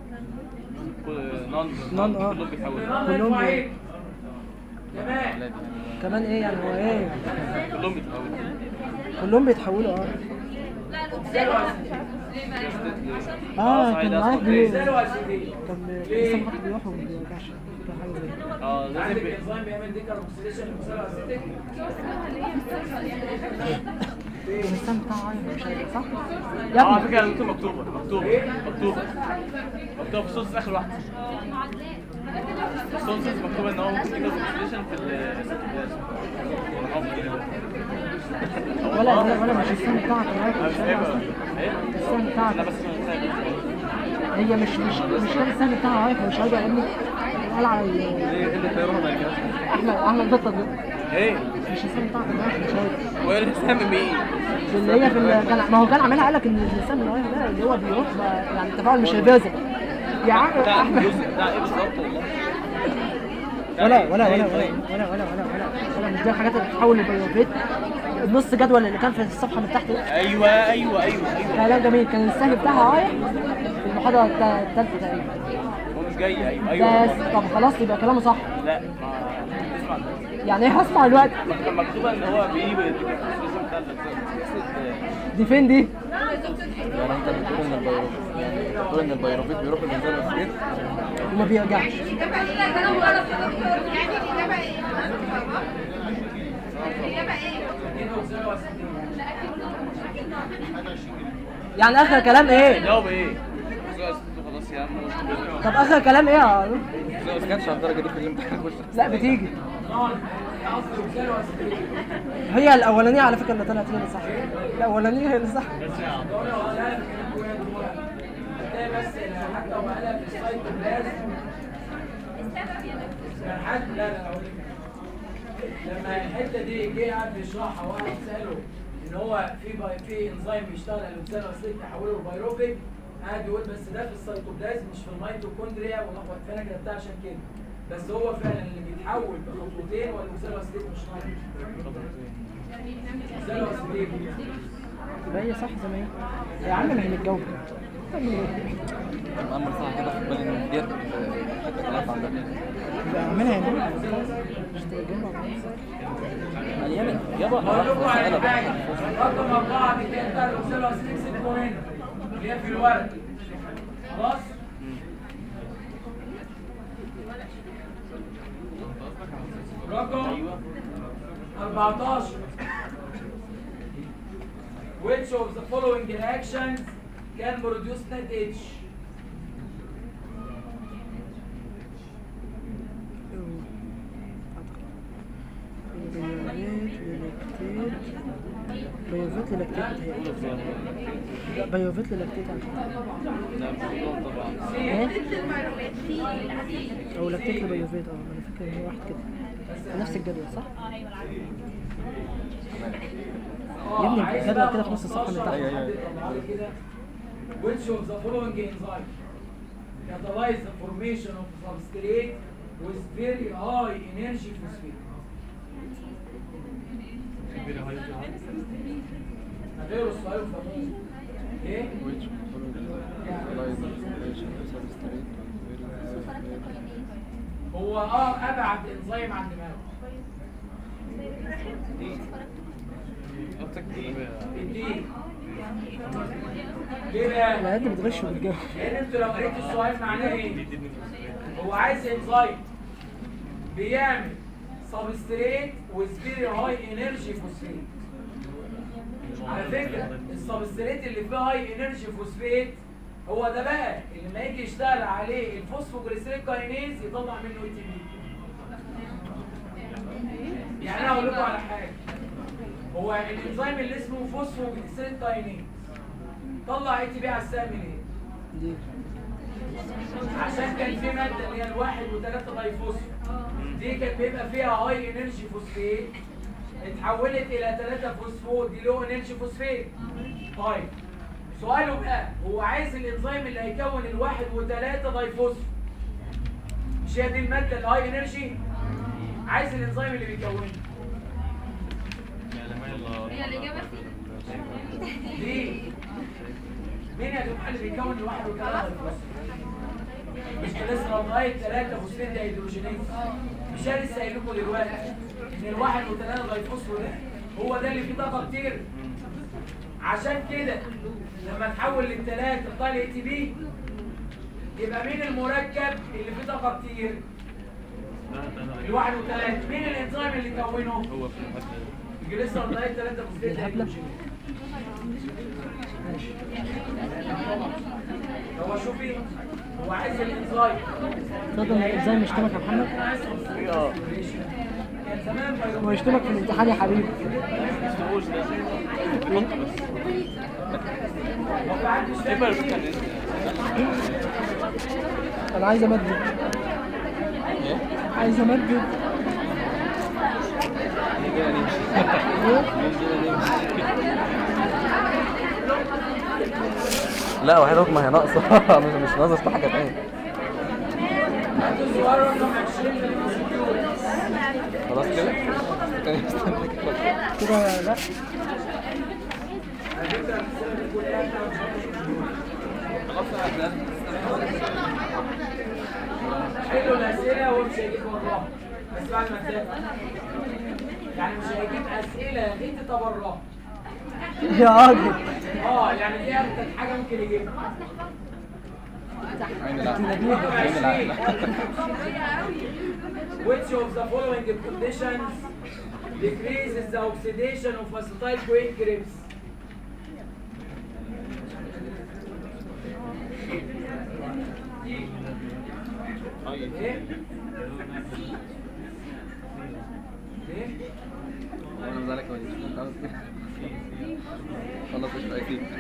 نون نون اه كلهم بيحاولوا كلهم كلهم يرفع بي- ايد كمان كمان ايه يعني هو ايه؟ كلهم بيتحولوا كلهم بيتحولوا اه لا زيرو الأوكسيد اه صحيح، كان ده معاك أصلاً بيقول زيرو اسيدين كان ليه؟ لسه محط بيروح وما بيرجعش كان حاجه زي كده اه لازم عندك بي- انزيم بيعمل ديكاربوكسيليشن للمسار اسيتيك اللسان بتاعه عايز مش عارف صح؟ يا اه على ابني فكره مكتوبه مكتوبه مكتوبه مكتوبه مكتوبه في الصوص اخر واحده الصوص مكتوبه ان هو ممكن يجيب كونسنتريشن في ال ولا ولا ولا مش اللسان بتاعك معاك انا مش مش عارف فاهم ايه اللسان لا بتاعك بس انا مش فاهم هي مش مش مش كان اللسان بتاعه عارف مش راجع يا ابني قال على ال- ليه ايه اللي هيروح بعد كده؟ احمد احمد بطل ده ايه مش اللسان بتاعك معاك مش عارف وايه الاسلام مين اللي هي في ال- كان ما هو كان عاملها قال لك ان اللسان اللي رايح ده اللي هو بيروح بقى- يعني التفاعل مش هيفازل يا عم بتاع احمد الجزء بتاع ايه بالظبط والله ولا ولا ولا إيه ولا طيب؟ ولا ولا ولا ولا ولا مش دي الحاجات اللي بتتحول لبيوفيت النص جدول اللي كان في الصفحه من تحت ده ايوه ايوه ايوه ايوه كلام جميل كان السهم بتاعها رايح في المحاضره التا- الثالثه تقريبا هو مش جاي ايوه ايوه بس والله. طب خلاص يبقى كلامه صح لا ما اسمع يعني ايه هسمع الوقت كان مكتوبه ان هو بيجيب الاسم بتاع الاجزاء دي فين دي يعني انت بتقول ان البيروفيت يعني بتقول ان البيروفيت بيروح للانسان الفقير وما بيرجعش الإجابة إيه؟ أنا غلط يا دكتور يعني الإجابة إيه؟ الإجابة إيه؟ يعني اخر كلام ايه جاوب ايه؟ جزء اسمه خلاص يا عم مش مهم. طب اخر كلام ايه يا عم؟ ما كانش على الدرجه دي في الامتحان خش لا بتيجي نار قصدي وكاله واسبرين هي الاولانيه على فكره اللي طلعت هي اللي صح الاولانيه هي اللي صح هتلاقي بس حتى لو قالها في السايتوبلازم كان حد لا لا اقول لك لما الحته دي جه قعد بيشرحها واحد ساله ان هو في باي في انزيم بيشتغل على الاوكسال اسيد يحوله لبيروفيك قاعد يقول بس ده في السيتوبلازم مش في الميتوكوندريا ولخبط فانا كتبتها عشان كده بس هو فعلا اللي بيتحول بخطوتين والاوكسال اسيد مش ناقص اوكسال اسيد يبقى هي صح زي ما هي يا عم ما هي متجاوبه اما صح كده خد بالي ان ديت حته خلاف عندها يبقى اعملها يا جماعه مش تجاوب ايام يابا بقول لكم على انا حاجه رقم اربعه دي كده بتاع الاوكسال اسيد سيبكم هنا اللي هي في الورق خلاص رقم 14 Which of the following reactions can produce net H? بيوفيت للاكتيت لا بيوفيت للاكتيت على فكرة. طبعا ايه او لاكتيت لبيوفيت اه انا فاكر ان هو واحد كده في نفس الجدول صح؟ يا ابني عايز الجدول بقى كده في نص الصفحه من 15 تحت أيوة، أيوة. حد يطلع لي كده. Which of the following enzyme catalyze the formation of substrate with very high energy phosphate? غير الصاير فمون ايه؟ هو اه ابعد انزيم عن دماغه قصدك ايه؟ الدين ليه بقى؟ لا انت بتغش وبتجاوب لان انتوا لو قريت السؤال معناه ايه هو عايز انزيم بيعمل سبستريت with very high energy phosphate على فكره السبستريت اللي فيه هاي انرجي فوسفيت هو ده بقى اللي لما يجي يشتغل عليه الفوسفوجليسيريك كاينيز يطلع منه اي تي بي يعني انا هقول لكم على حاجه هو الانزيم اللي اسمه فوسفوجليسيريك كاينيز طلع اي تي بي على السهم ليه؟ دي عشان كان في ماده اللي هي الواحد وثلاثة دايفوسفو دي كان بيبقى فيها هاي انرجي فوسفيت اتحولت الى 3 فوسفور دي لو انرجي فوسفيت طيب سؤاله بقى هو عايز الانزيم اللي هيكون الواحد وثلاثة دايفوسفو مش هي دي الماده الهاي انرجي عايز الانزيم اللي بيكونها هي الإجابة دي مين يا جماعه اللي بيكون الواحد وثلاثة دايفوسفو مش كان لسه لغايه 3 فوسفيت هيدروجينيز مش انا لسه قايل لكم دلوقتي ان الواحد وثلاثة دايفوسفور ده هو ده اللي فيه طاقه كتير عشان كده لما تحول للثلاثه تطلع لي اي تي بي يبقى مين المركب اللي فيه طاقه كتير الواحد وثلاثة مين الانزيم اللي كونه هو في المادة يجي لسه لغايه 3 فوسفيت الهبلة؟ هيدروجينيز هو شوفي هو عايز الانزيم تقدر الانزيم يشتمك يا محمد اه كان زمان بيروح هو يشتمك في الامتحان يا حبيبي مستووش ده بيحط بس هو قاعد مش ايه فاهم بقى إيه. كان انا عايز امدد عايز امدد لا وحيد ما هي ناقصه مش مش ناقصه في حاجه ثانيه السؤال رقم 20 من الانستيتيوت خلاص كده كان يستنى كده. كده لا على فكره الاسئله دي كلها حلوا الاسئله وامشي اجيب وراها بس بعد ما تذاكر يعني مش هيجيب اسئله غير تبرع يا راجل اه يعني دي اكتر حاجه ممكن يجيبها عين العقل رقم عين 20 العقل Which of the following conditions decreases the oxidation of acetyl CoA crepes? طيب ايه؟ ايه؟ وانا مزعلك كويس خلاص مش اي سي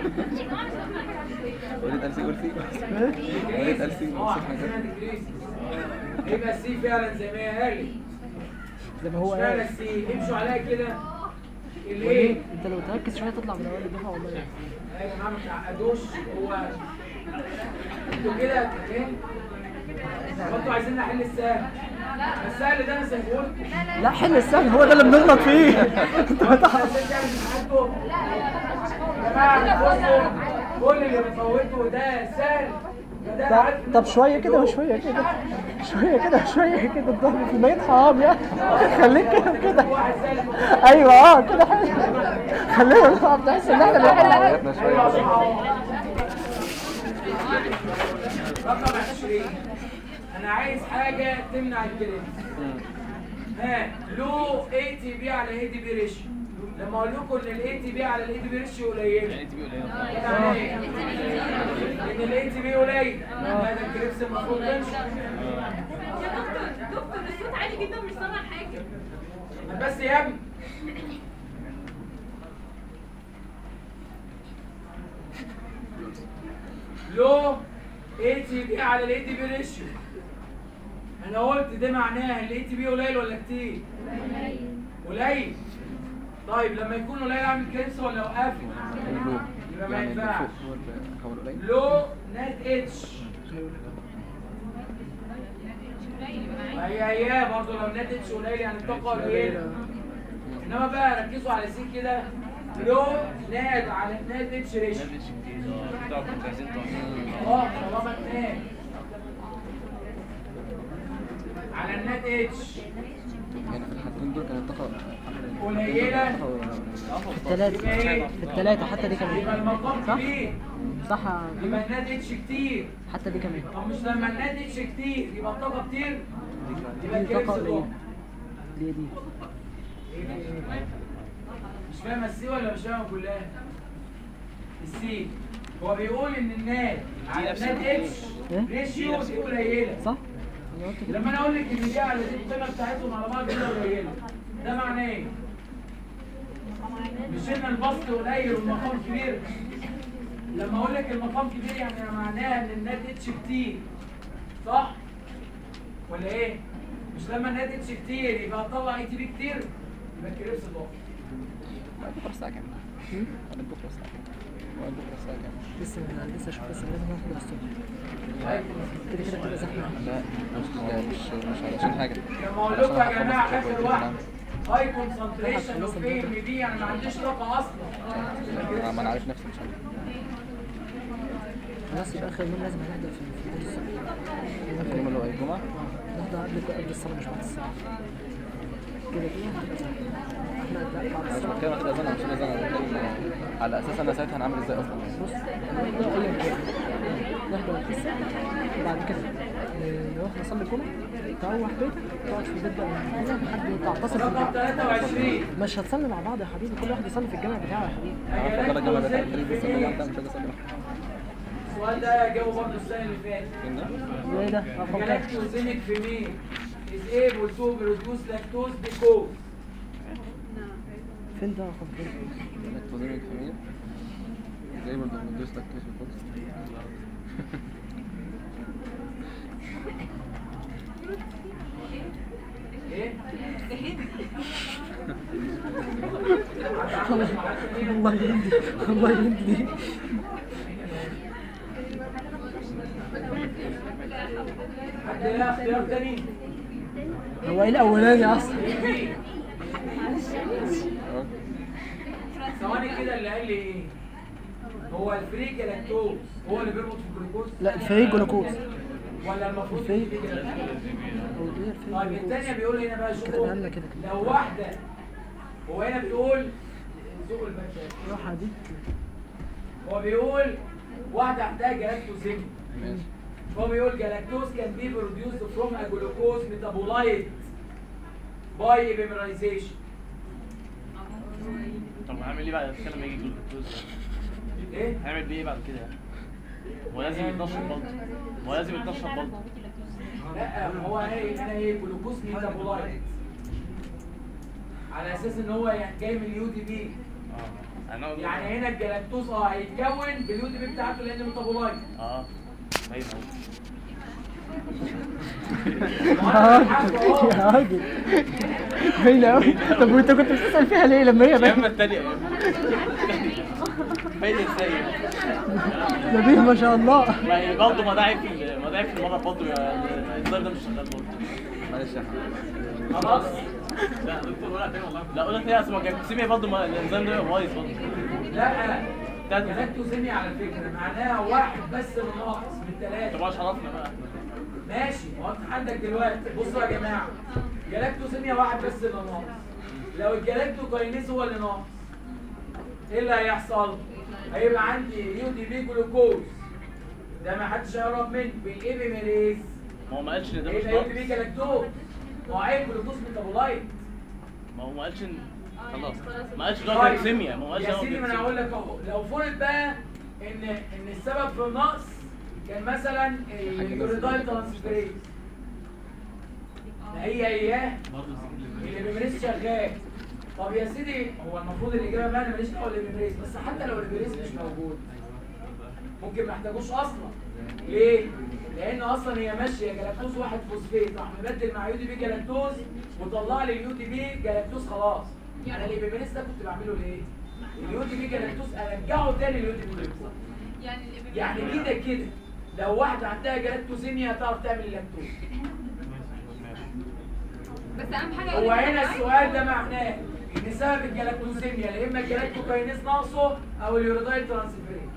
وليد السي كرسي وليد السي اه حسنا decreases يبقى السي فعلا زي ما هي قالت زي ما هو اشمعنى قال السي امشوا عليها كده الايه؟ انت لو تركز شويه تطلع من اول الدفعه والله يا جماعه ما تعقدوش هو انتوا كده ايه؟ هو انتوا عايزين نحل السهل السهل ده انا سايبه لكم لا حل السهل هو ده اللي بنغلط فيه هو انتوا عايزين تعمل امتحانكم يا جماعه بصوا كل اللي بتفوتوا ده سهل فده طب, عارف إن طب شويه كده وشويه كده شويه كده وشويه كده الضهر في الميت حرام يا خليك كده كده واحد سهل ايوه اه كده حلو خلينا نلعب تحس ان احنا بنحل حاجه حياتنا شويه رقم 20 انا عايز حاجه تمنع الكريم ها لو اي تي بي على اي دي بي ريشيو لما اقول لكم ان الاي تي بي على الاي دي بي ريشيو قليله انت بيقول ايه يعني ايه؟ ان الاي تي بي قليل لا ده الكريبس المفروض يمشي يا دكتور دكتور الصوت عالي جدا مش سامع حاجه بس يا ابني لو اي تي بي على الاي تي بي ريشيو انا قلت ده معناه الاي تي بي قليل ولا كتير قليل طيب لما يكون قليل اعمل كريبس ولا اوقفه يبقى ما يعني اللي ينفعش فوق هو ال- هو القليل لو نات اتش هي هي برضه لو نات اتش قليل يعني الطاقه قليله انما بقى ركزوا على سي كده لو ناد على نات اتش ريشيو طب مش عايزين تقعد. اه طالما اتنين على النات اتش يعني في الحالتين دول كانت الطاقه قليله في الثلاثه في الثلاثه حتى دي يبقى كمان المقام صح؟ كبير صح يا يبقى النات اتش كتير حتى دي كمان طب مش لما النات اتش كتير يبقى الطاقه كتير يبقى دي الكريبس طاقه قليله ضوء اللي هي دي مش فاهم السي ولا مش فاهم كلها السي هو بيقول ان النات على النات اتش إيه؟ ريشيو دي قليله صح؟ انا قلت كده لما انا اقول لك ان دي على دي القيمه بتاعتهم على بعض كده قليله ده معناه ايه؟ مش ان البسط قليل والمقام كبير لما اقول لك المقام كبير يعني معناها ان النات اتش كتير صح؟ ولا ايه؟ مش لما النات اتش كتير يبقى هتطلع اي تي بي كتير يبقى الكريبس ضعف بعد بكره الساعه كام؟ بعد بكره الساعه كام؟ بعد بكره الساعه كام؟ لسه لسه اشوف بس لازم ناخد الصبح طيب كده كده بتبقى زحمه لا مش لا مش مش علشان حاجه لما اقول لكم يا جماعه اخر واحد هاي كونسنتريشن اوف اي ام بي انا ما عنديش طاقه اصلا ما انا عارف نفسي مش عارف خلاص يبقى اخر يوم لازم نحضر في في الصبح اليوم اللي هو الجمعه نحضر قبل قبل الصلاه مش بعد الصلاه كده كده هتبقى احنا بعد انا مش الصلاه بتكلم كده زنقه مش كده زنقه بتكلم على اساس انا ساعتها هنعمل ازاي اصلا بص نحضر اي مكان نحضر القصه وبعد كده نروح نصلي الجمعه تروح بيتك تقعد في البيت بقى لحد تعتصم في رقم البيت 23 مش هتصلي مع بعض يا حبيبي كل واحد يصلي في الجامع بتاعه يا حبيبي انا فاكر الجامعه بتاعت الفريق بس الجامعه بتاعت مش هاجي اصلي السؤال ده جاوب برضه السنه اللي فاتت فين ده؟ وايه ده رقم كام Galactosemic female is able to produce lactose because فين ده رقم كام لاكتوزيميك فاميل زي برضه بندوس لاكتوز في الفوكس ايه؟ والله يهدي والله يهدي حد لها اختيار تاني؟ هو ايه الاولاني اصلا ثواني كده اللي قال لي ايه؟ هو الفري جلاكتوز هو اللي بيربط في الجلوكوز؟ لا الفريق جلوكوز ولا المفروض الفيل. يجي كده؟ هو ايه الفيل طيب الثانيه بيقول هنا بقى شوفوا كتبها لنا كده. لو واحده هو هنا بيقول ذوق البشر الراحة دي هو بيقول واحده عندها جلاكتوزيميا ماشي هو بيقول جلاكتوز كان بي بروديوسد فروم ا جلوكوز ميتابولايت باي ايبيمرايزيشن طب هعمل ايه بعد كده لما يجي الجلوكوز ايه؟ هعمل بيه ايه بعد كده يعني هو لازم يتنشط برضه هو لازم يتنشط برضه لا هو هنا هنا ايه جلوكوز ميتابولايت على اساس ان هو يعني جاي من اليو دي بي اه انا يعني هنا الجلاكتوز اه هيتكون باليو دي بي بتاعته لان ميتابولايت اه باين اهو يا راجل باينة أوي طب وأنت كنت بتسأل فيها ليه لما هي يا اما باينة؟ الثانيه يا اما باين ازاي نبيه ما شاء الله ما هي برضه مضاعف مضاعف المره برضه الظاهر ده مش شغال برضه معلش يا حبيبي خلاص لا دكتور ولا تاني والله لا قلت لي اصل جلاكتوسيميا برضه ما- الانزيم ده بايظ برضه لا بتاعت- جلاكتوزيميا على فكره معناها واحد بس من ناقص من طب ثلاثه عشان عرفنا بقى ماشي ما هو انت عندك دلوقتي بصوا يا جماعه جلاكتوزيميا واحد بس اللي ناقص لو الجلاكتوكاينيز هو اللي ناقص ايه اللي هيحصل؟ هيبقى عندي يو دي بي جلوكوز ده ما حدش هيقرب منه بالايبيميريز ما هو ما قالش ان ده مش ايه يو دي بي ناقص جلاكتوز ما هو عيب جلوكوز ميتابولايت ما هو ما قالش ان خلاص ما قالش ده طيب. جلاكتوسيميا ما هو قالش يا ده سيدي ما انا هقول لك اهو لو فرض بقى ان ان السبب في النقص كان مثلا اليوريدايل ترانسفيريز ما هي اياه اللي بيمريس شغال طب يا سيدي هو المفروض الاجابه بقى انا ماليش دعوه بالبيمريس بس حتى لو البيمريس مش موجود ممكن ما احتاجوش اصلا ليه؟ لان اصلا هي ماشيه جلاكتوز واحد فوسفيت راح مبدل مع يو دي بي جلاكتوز وطلع لي اليو دي بي جلاكتوز خلاص انا الابيمينيس ده كنت بعمله ليه؟ اليو دي بي جلاكتوز ارجعه تاني اليو دي بي جلاكتوز يعني الإبن- يعني كده كده لو واحده عندها جلاكتوزيميا هتعرف تعمل اللاكتوز بس اهم حاجه هو هنا السؤال ده معناه ان سبب الجلاكتوزيميا يا اما الجلاكتوكاينيز ناقصه او اليوريدايل ترانسفيريز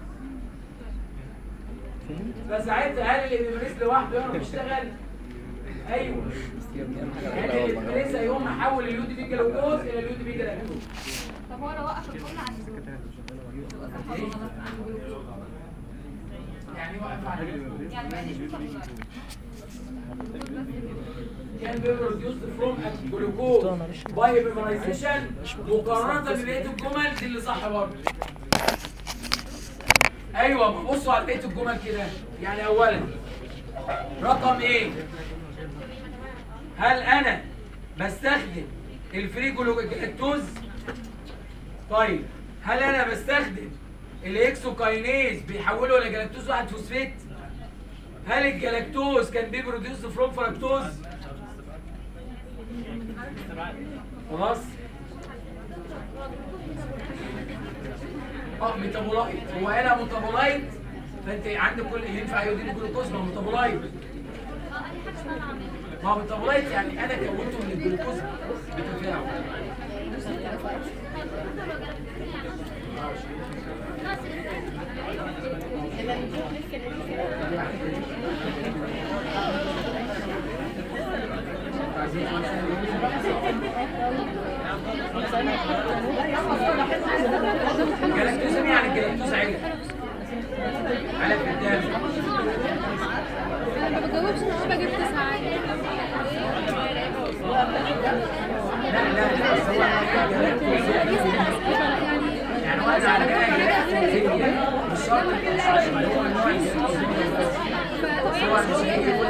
فساعتها هل الابيمينيس لوحده يعرف يشتغل؟ ايوه يعني الابيمينيس هيقوم محول اليو دي بي جلوكوز الى اليو دي بي جلاكتوز طب هو لو وقف الكل عن يعني واقف على يعني ما يقدرش يوصل كان بيبروديوس فروم جلوكوز باي ايبيمرايزيشن مقارنه ببقيه الجمل دي اللي صح برضه ايوه بصوا على بقيه الجمل كده يعني اولا رقم ايه هل انا بستخدم الفري جلوكوز طيب هل انا بستخدم الاكسوكاينيز بيحوله الى جلاكتوز واحد فوسفيت هل الجلاكتوز كان بيبروديوس فروم فركتوز خلاص اه ميتابولايت هو هنا ميتابولايت فانت عندك كل ينفع يودين جلوكوز ما هو ميتابولايت ما هو ميتابولايت يعني انا كونته من الجلوكوز بتفاعل جلاكتوز يعني الجلاكتوز عيله على قدام انا ما بجاوبش انا بجيب تسعه لا لا لا بس هو الجلاكتوز يعني يعني واحد عندنا جلاكتوز مش شرط مش عشان هو نوع الجلاكتوز بس هو مش هيجي يقول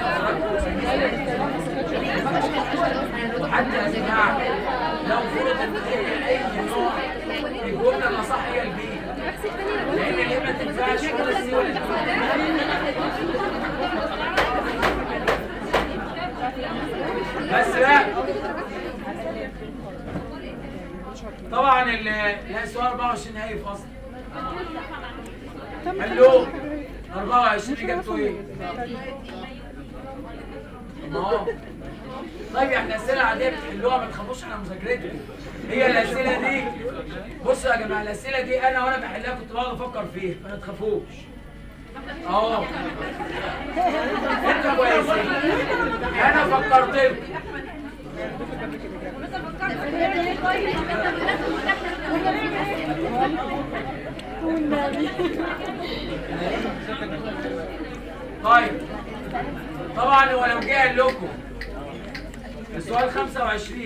وحتى يا جماعه لو فرض ان هي اي نوع الجمله الاصح هي البي لان اللي ما تنفعش ولا السي ولا بس لا طبعا ال- لا سؤال 24 نهائي في اصل هلو 24 اجابته ايه؟ ما هو طيب يعني الاسئله العاديه بتحلوها ما تخافوش على مذاكرتكم هي الاسئله دي بصوا يا جماعه الاسئله دي انا وانا بحلها كنت بقعد افكر فيها فما تخافوش اهو انتوا كويسين انا فكرتكم طيب طبعا هو لو جه قال لكم السؤال 25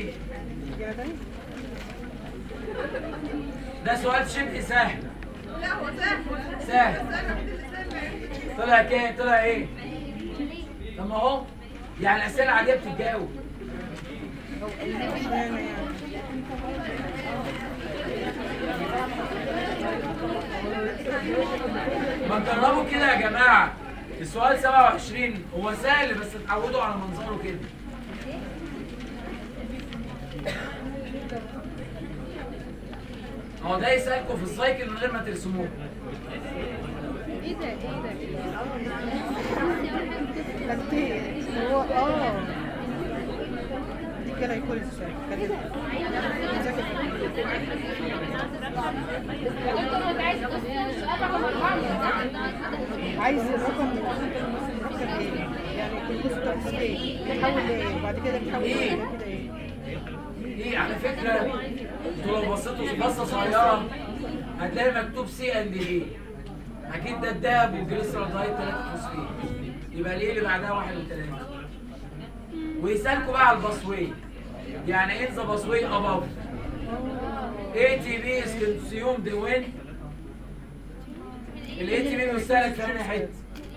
ده سؤال شبه سهل لا هو سهل سهل بس انا بدي الانسان ما يعرفش. طلع كام طلع ايه طب ما اهو يعني الاسئله العاديه بتتجاوب ما تجربوا كده يا جماعه السؤال 27 هو سهل بس اتعودوا على منظره كده هو ده يسألكم في السايكل من غير ما ترسموه بس هو اه دي كده يكون السؤال كده عايز الرقم المفكر ايه يعني كل قصه بتحصل ايه بتحول لايه وبعد كده بتحول إيه؟ كده كده ايه ايه على فكره انتوا لو بصيتوا في بصه صغيره هتلاقي مكتوب سي اند ايه اكيد ده الدهب والجليسرول دايت 3 فوسفين يبقى ليه اللي بعدها واحد وثلاثه ويسالكوا بقى على الباسوي يعني ايه ذا باسوي اباف اي تي بي از كونسيومد وين الاي تي بي بيستهلك في انهي حته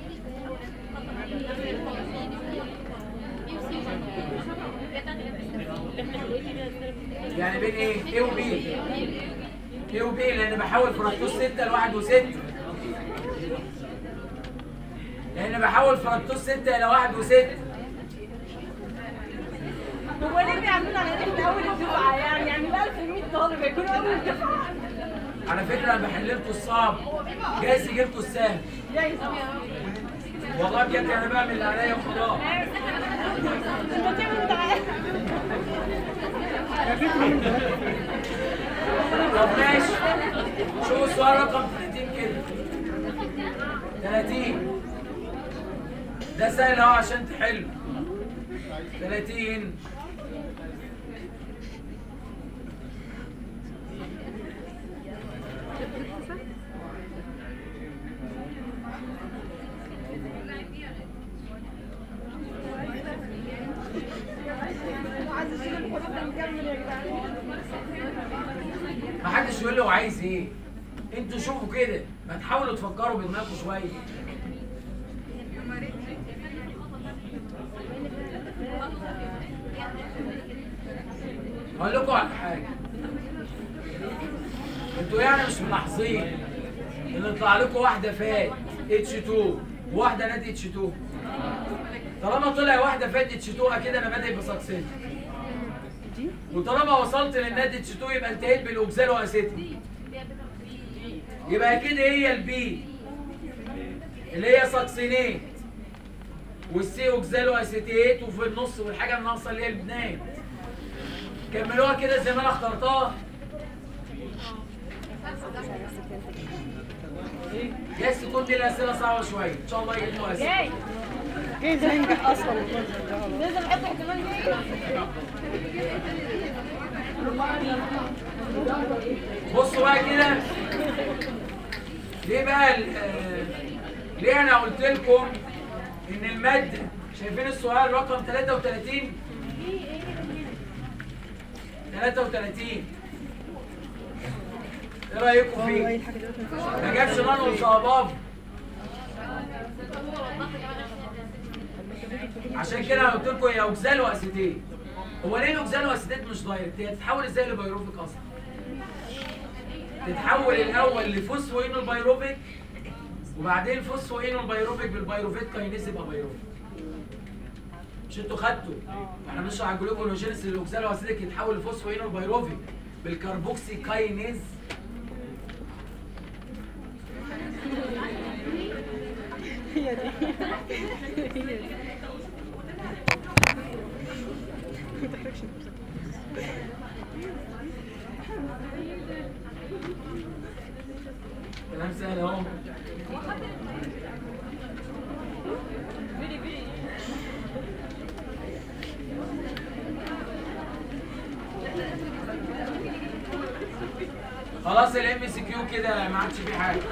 يعني بين ايه؟ ايه وبي ايه وبي لان بحول فركتوز 6 لواحد وستة لان بحول فركتوز 6 الى واحد وستة هو ليه بيعملوا على احنا اول الدفعه يعني يعني ال 1100 طالب يكونوا اول الدفعه على فكره انا بحل لكم الصعب جايز يجي لكم السهل جايز والله بجد انا بعمل اللي عليا وخلاص انت تعمل تعالى طب ماشي شوفوا السؤال رقم 30 كده 30 ده سهل اهو عشان تحله 30 ما حدش يقول لي هو عايز ايه انتوا شوفوا كده ما تحاولوا تفكروا بدماغكم شويه هقول لكم على حاجه انتوا يعني مش ملاحظين ان يطلع لكم واحده فات اتش 2 وواحده ناد اتش 2 طالما طلع واحده فات اتش 2 اكيد انا بادئ بسكسين وطالما وصلت للناد اتش 2 يبقى انتهيت بالاوكسالو اسيتي يبقى اكيد هي البي اللي هي ساكسينيت والسي اوكسالو اسيتيت وفي النص والحاجه الناقصه اللي هي البنات كملوها كده زي ما انا اخترتها جايز تكون دي الاسئله صعبه شويه ان شاء الله يجيبوا اسئله جاي جايز هينجح اصلا المنظر ده والله. لازم احط احتمال جاي بصوا بقى كده ليه بقى ال- آه، ليه انا قلت لكم ان الماده شايفين السؤال رقم 33 33 ايه رايكم والله اي فيه حاجه دلوقتي ما ينفعش ما جابش نانو وصاباب عشان كده انا قلت لكم هي اوكسال واسيتيت هو ليه الاوكسال واسيتيت مش دايركت هي تتحول ازاي لبيروفيك اصلا تتحول الاول لفوسفوينول بايروفيك وبعدين فوسفوينول بايروفيك بالبيروفيت كاينيز يبقى بيروفيك مش انتوا خدتوا احنا بنشرح الجلوكونوجينيس الاوكسال واسيتيك يتحول لفوسفوينول بايروفيك بالكربوكسي كاينيز هي دي هي دي ما تحركش نفسك. كلام سهل اهو خلاص الام سي كيو كده ما عادش فيه حاجه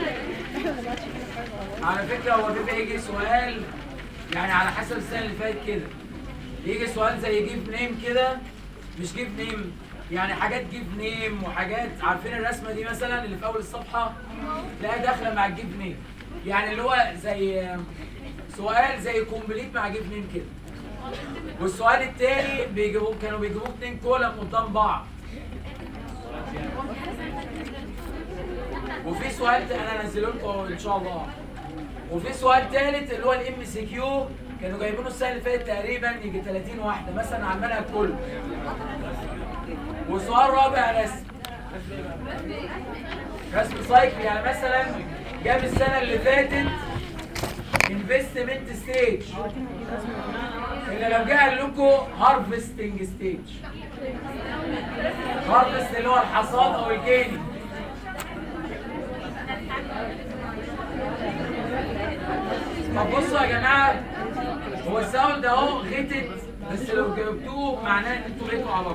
على فكره هو بيبقى يجي سؤال يعني على حسب السنه اللي فاتت كده يجي سؤال زي جيف نيم كده مش جيف نيم يعني حاجات جيف نيم وحاجات عارفين الرسمه دي مثلا اللي في اول الصفحه تلاقيها داخله مع الجيف نيم يعني اللي هو زي سؤال زي كومبليت مع جيف نيم كده والسؤال التاني بيجيبوه كانوا بيجيبوه اتنين كولم قدام بعض وفي سؤال ت- انا انزله لكم ان شاء الله وفي سؤال ثالث اللي هو الام سي كيو كانوا جايبينه السنه اللي فاتت تقريبا يجي 30 واحده مثلا على المنهج كله وسؤال رابع رسم رسم سايكل يعني مثلا جاب السنه اللي فاتت انفستمنت ستيج اللي لو جه قال لكم هارفستنج ستيج هارفست اللي هو الحصاد او الجيني طب بصوا يا جماعه هو الساوند اهو غتت بس لو جاوبتوه معناه ان انتوا غيتوا على بعض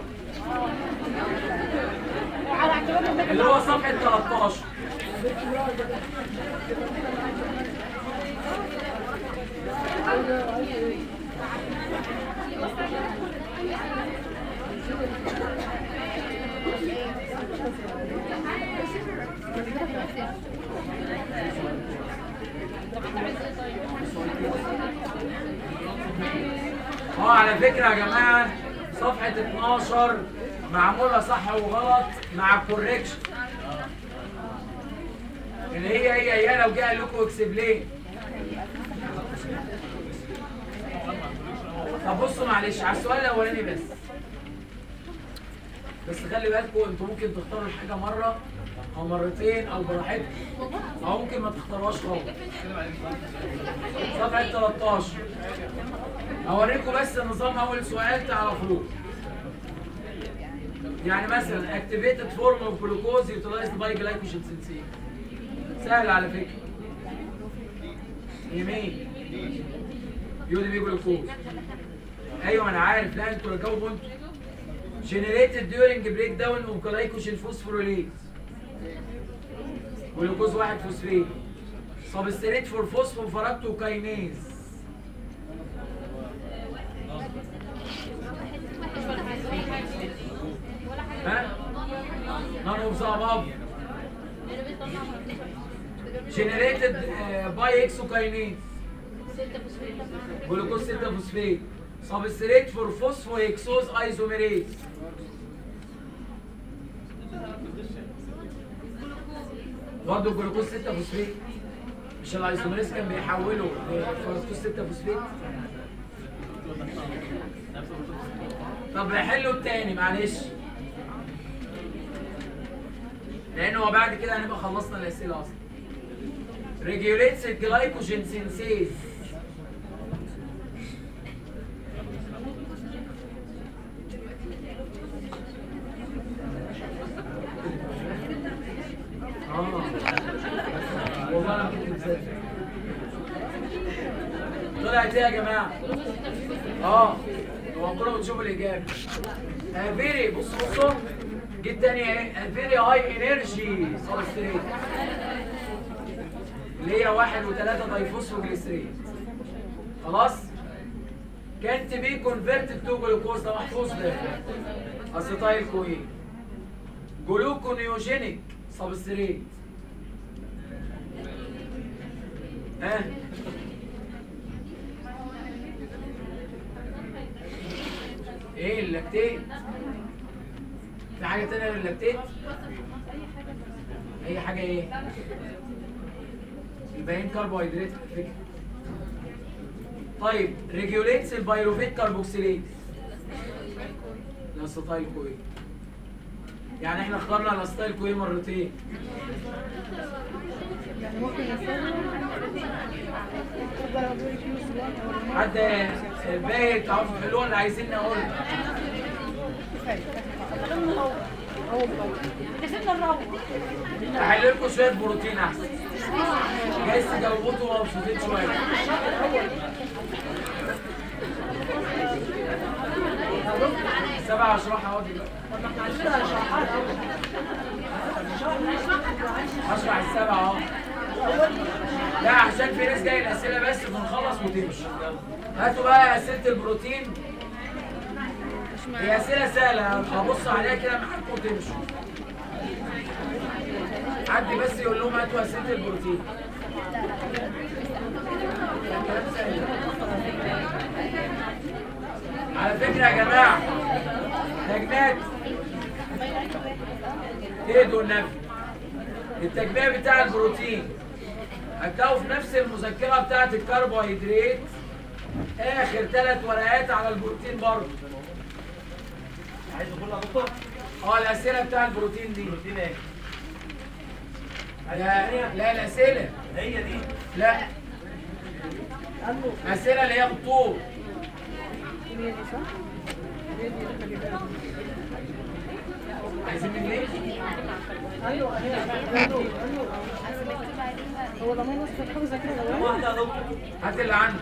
اللي هو صفحه 13 اه على فكره يا جماعه صفحه 12 معموله صح وغلط مع كوريكشن اللي هي هي هي لو جه قال لكم اكسبلين طب بصوا معلش على السؤال الاولاني بس بس خلي بالكم انتوا ممكن تختاروا الحاجه مره او مرتين او براحتكم او ممكن ما تختاروهاش خالص صفحه 13 اوريكم بس نظام اول سؤال تعرفوه يعني مثلا activated form of glucose utilized by glycogen synthase سهل على فكره يمين يقول لي جلوكوز ايوه ما انا عارف لا انتوا رجعوا انتوا generated during breakdown of glycogen phosphorylase جلوكوز واحد فوسفيت substrate for phosphofaractokinase ها none of the above generated uh, by exokinase جلوكوز 6 فوسفات substrate for phosphohexose isomerase برضه الجلوكوز 6 فوسفات مش الايزوميريز كان بيحوله لفركتوز 6 فوسفات طب نحله التاني معلش لان هو بعد كده هنبقى خلصنا الاسئله اصلا regulates الجلايكوجين سينسيز اه والله انا كنت مصدق طلعت ايه يا جماعه اه هو كله بتشوفوا الاجابه فيري بص بصوا جيت تاني ايه فيري هاي انرجي سبستريت اللي هي واحد وثلاثة دايفوسفوجليسريت خلاص كانت بي كونفرتد تو جلوكوز ده محفوظ ده اسيتايل كوين جلوكونيوجينيك سبستريت ها ايه اللاكتيت في حاجه تانية غير اللاكتيت اي حاجه ايه الباقيين كربوهيدرات على فكره طيب ريجوليتس البيروفيت كاربوكسيليز الاسيتايل كوين يعني احنا اخترنا الاسيتايل كوين مرتين يعني ممكن نستخدم البارابوليك يوز 1 او حد الباقي تعرفوا تحلوها اللي عايزين نقول كفايه كسبنا الروح احل لكم شويه بروتين احسن جايز تجاوبوا مبسوطين شويه سبعة اشرح اهو دلوقتي اشرح السبعة اهو لا عشان في ناس جاي الاسئله بس بنخلص وتمشي هاتوا بقى اسئله البروتين هي اسئله سهله هبص عليها كده معاكم وتمشوا حد بس يقول لهم هاتوا اسئله البروتين كلام سهل. على فكره يا جماعه لجنات اهدوا النبي التجميع بتاع البروتين هتلاقوا في نفس المذكره بتاعت الكربوهيدرات اخر ثلاث ورقات على البروتين برضه عايز اقول يا دكتور اه الاسئله بتاع البروتين دي روتين ايه؟ لا لا الاسئله هي دي لا اسئله اللي هي بالطول عايزين من ليه؟ هو ضمان وصف الحفظ كده الاول واحده يا دكتور هات اللي عندك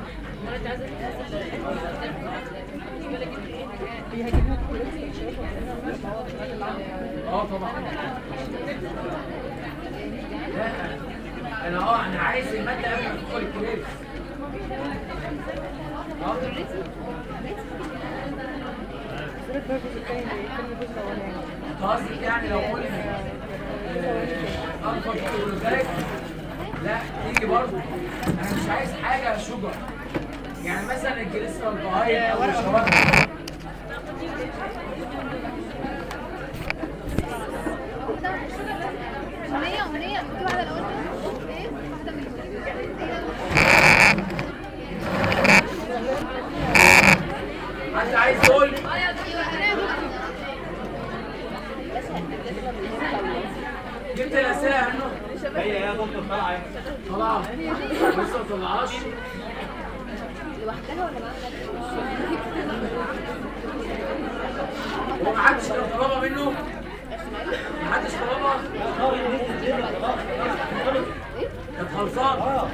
هي هتجيب لك كليه الشباب ولا اه طبعا لا انا اه انا عايز الماده قبل ما تدخل الكريدت اه صورة بقى الجزء الثاني فيلم الجزء الاولاني انت قصدك يعني لو قلنا آه، الفا كلوروفاك لا تيجي برضه انا مش عايز حاجه شجر يعني مثلا الجليسرول الضهايل او الشوارع أغنية أغنية في واحدة لو قلت إيه واحدة من حد عايز يقول جبت الاسئله يا هنو هي يا دكتور طالعه ايه؟ خلاص لسه ما طلعهاش هو ما حدش كان طلبها منه؟ ما حدش طلبها؟ كانت خلصان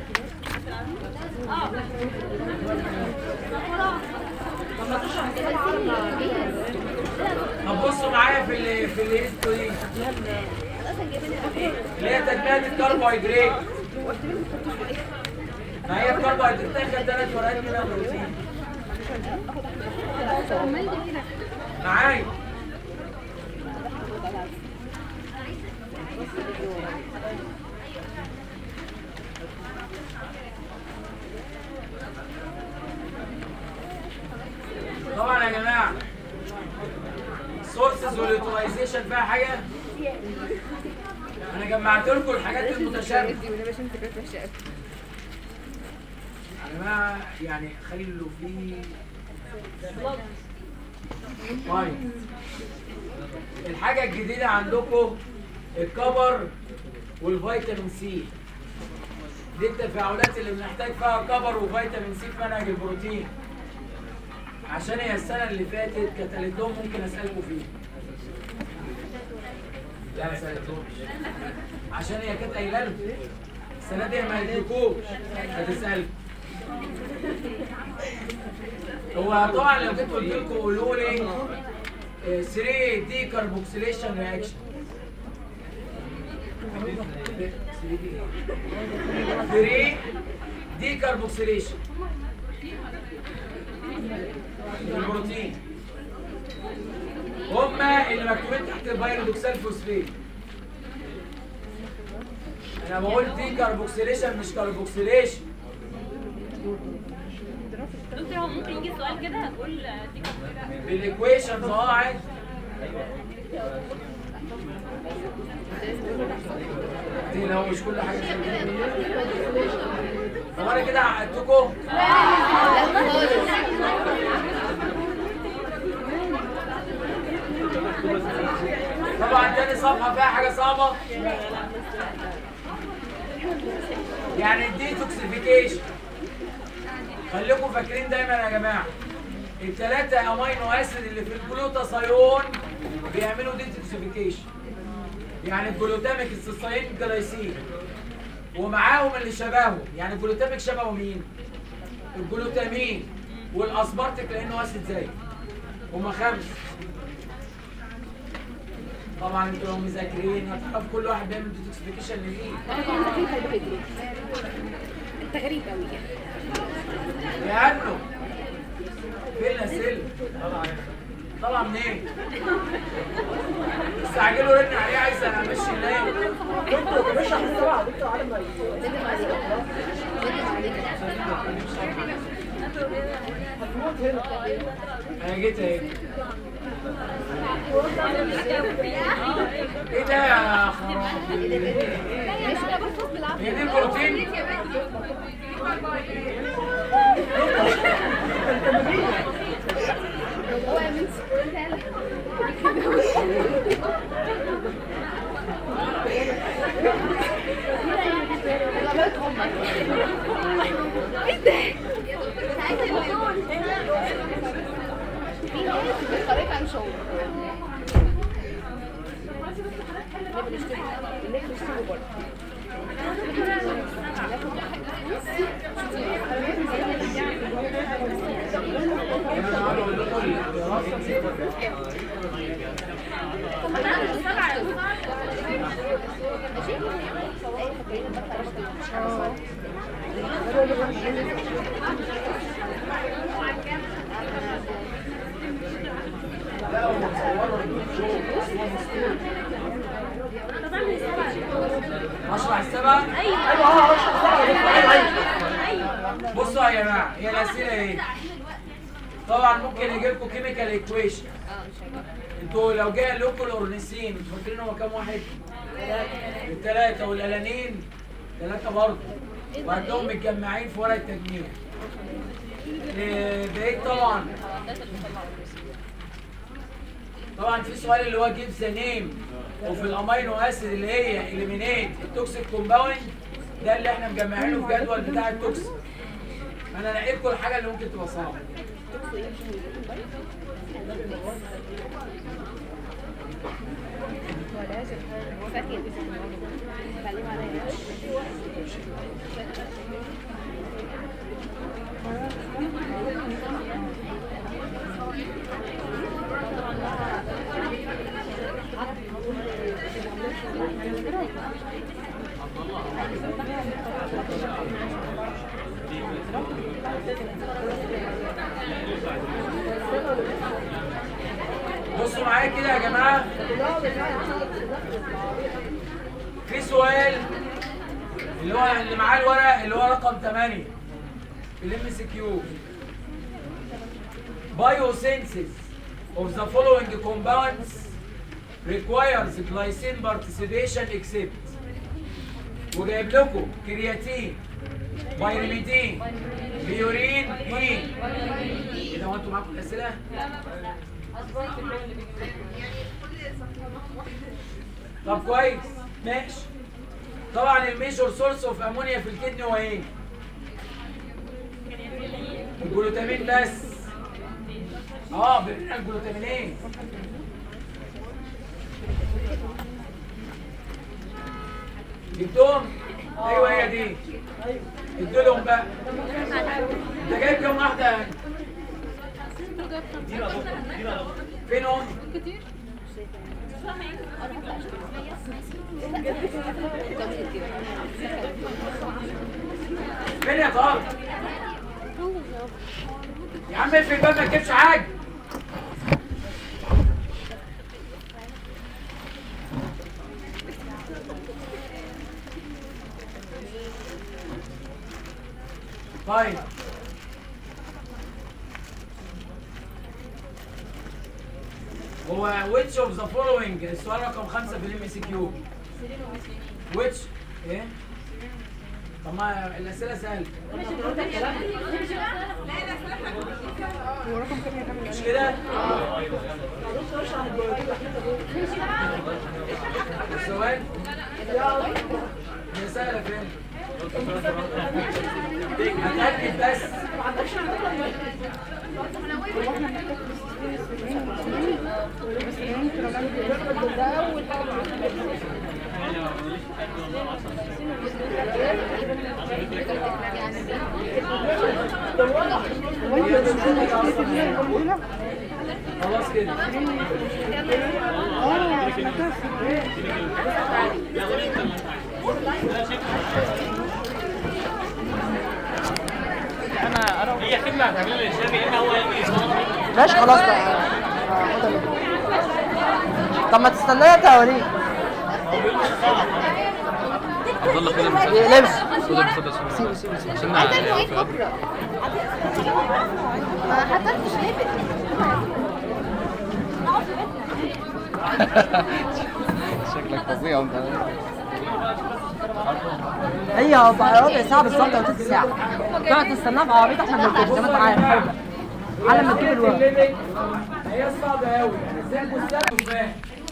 طب بصوا معايا في ال في الهيستوري اللي هي تجميع الكربوهيدرات ما هي الكربوهيدرات اخر ثلاث ورقات كده بروتين معايا طبعا يا جماعه سورسز واليوتيلايزيشن فيها حاجه انا جمعت لكم الحاجات المتشابهه يا جماعه يعني خلوا فيه طيب الحاجه الجديده عندكم الكبر والفيتامين سي دي التفاعلات اللي بنحتاج فيها كبر وفيتامين سي في منهج البروتين عشان هي السنه اللي فاتت كانت قالت لهم ممكن اسالكم فيه لا ما سالتهمش عشان هي كانت قايله لهم السنه دي ما قالتلكوش هتسالكم هو طبعا لو جيت قلت لكم قولوا لي 3 دي كاربوكسيليشن رياكشن 3 دي كاربوكسيليشن البروتين هما اللي مكتوبين تحت البايرودوكسال فوسفيت انا بقول دي كاربوكسيليشن مش كاربوكسيليشن دكتور هو ممكن يجي سؤال كده هتقول دي بالايكويشنز اه عادي دي لو مش كل حاجه هو انا كده عقدتكم طبعا تاني صفحه فيها حاجه صعبه يعني الديتوكسيفيكيشن خليكم فاكرين دايما يا جماعه الثلاثه امينو اسيد اللي في الجلوتاثيون بيعملوا ديتوكسيفيكيشن يعني الجلوتاميك السيستاين جلايسين ومعاهم اللي شبههم يعني الجلوتاميك شبهه مين الجلوتامين والاسبارتيك لانه اسيد زي هما خمس طبعا انتوا لو مذاكرين هتعرف كل واحد بيعمل ديتوكسيفيكيشن لمين انت غريب قوي يعني لانه فين الاسئله طالعه منين استعجلوا رن عليه عايز انا امشي الليل دكتور بشرح السبعة دكتور عالم هتموت هنا انا جيت اهي ايه ده يا خرابي هي دي البروتين اشرح السبعه بصوا يا جماعه هي الاسئله ايه طبعا ممكن يجي لكم كيميكال ايكويشن انتوا لو جاء لكم الاورنيسين انتوا فاكرين هو كام واحد؟ الثلاثه والالانين ثلاثه برضه وهتلاقيهم متجمعين في ورق التجميع إيه، بقيت طبعا طبعا في سؤال اللي هو جيب ذا نيم وفي الامينو اسيد اللي هي اليمينيت التوكسيك كومباوند ده اللي احنا مجمعينه في جدول بتاع التوكسيك انا نقيت لكم الحاجه اللي ممكن تبقى صعبه بصوا معايا كده يا جماعه في سؤال اللي هو اللي معاه الورق اللي هو رقم 8 في الام سي كيو biosynthesis of the following compounds requires glycine participation except وجايب لكم كرياتين بايرميدين بيورين هين ايه ده هو انتوا معاكم الاسئله؟ طب كويس ماشي طبعا الميجور سورس اوف امونيا في الكدني هو ايه؟ الجلوتامين بس اه بنقول الجلوتامينين جبتهم؟ ايوه هي دي ادوا لهم بقى انت جايب كام واحده يعني؟ فينهم؟ فين يا طارق؟ يا عم اقفل الباب ما تجيبش حاجه طيب هو which of the following السؤال رقم خمسة في الام سي كيو which ايه طب ما الاسئله سهله مش كده السؤال هي سهله فين هتأكد بس ده اول حاجه خلاص كده اه سمعتها هي خدمه هتعملها للشباب يا اما هو يجي يصور ماشي خلاص بقى آه، خدها مني. طب ما تستنى انت يا وليد عبد الله خد المسدس يقلبش خد المسدس سيبه سيبه سيبه عشان نع- في قبر. ما حضرتش ليه شكلك فظيع وانت هي ربع ساعة بالظبط او تلت ساعة تقعد تستناها في عربية احنا بنركب زي ما انت عارف على ما تجيب الوقت الليميت هي صعبة قوي يعني ازاي المستقبل فاهم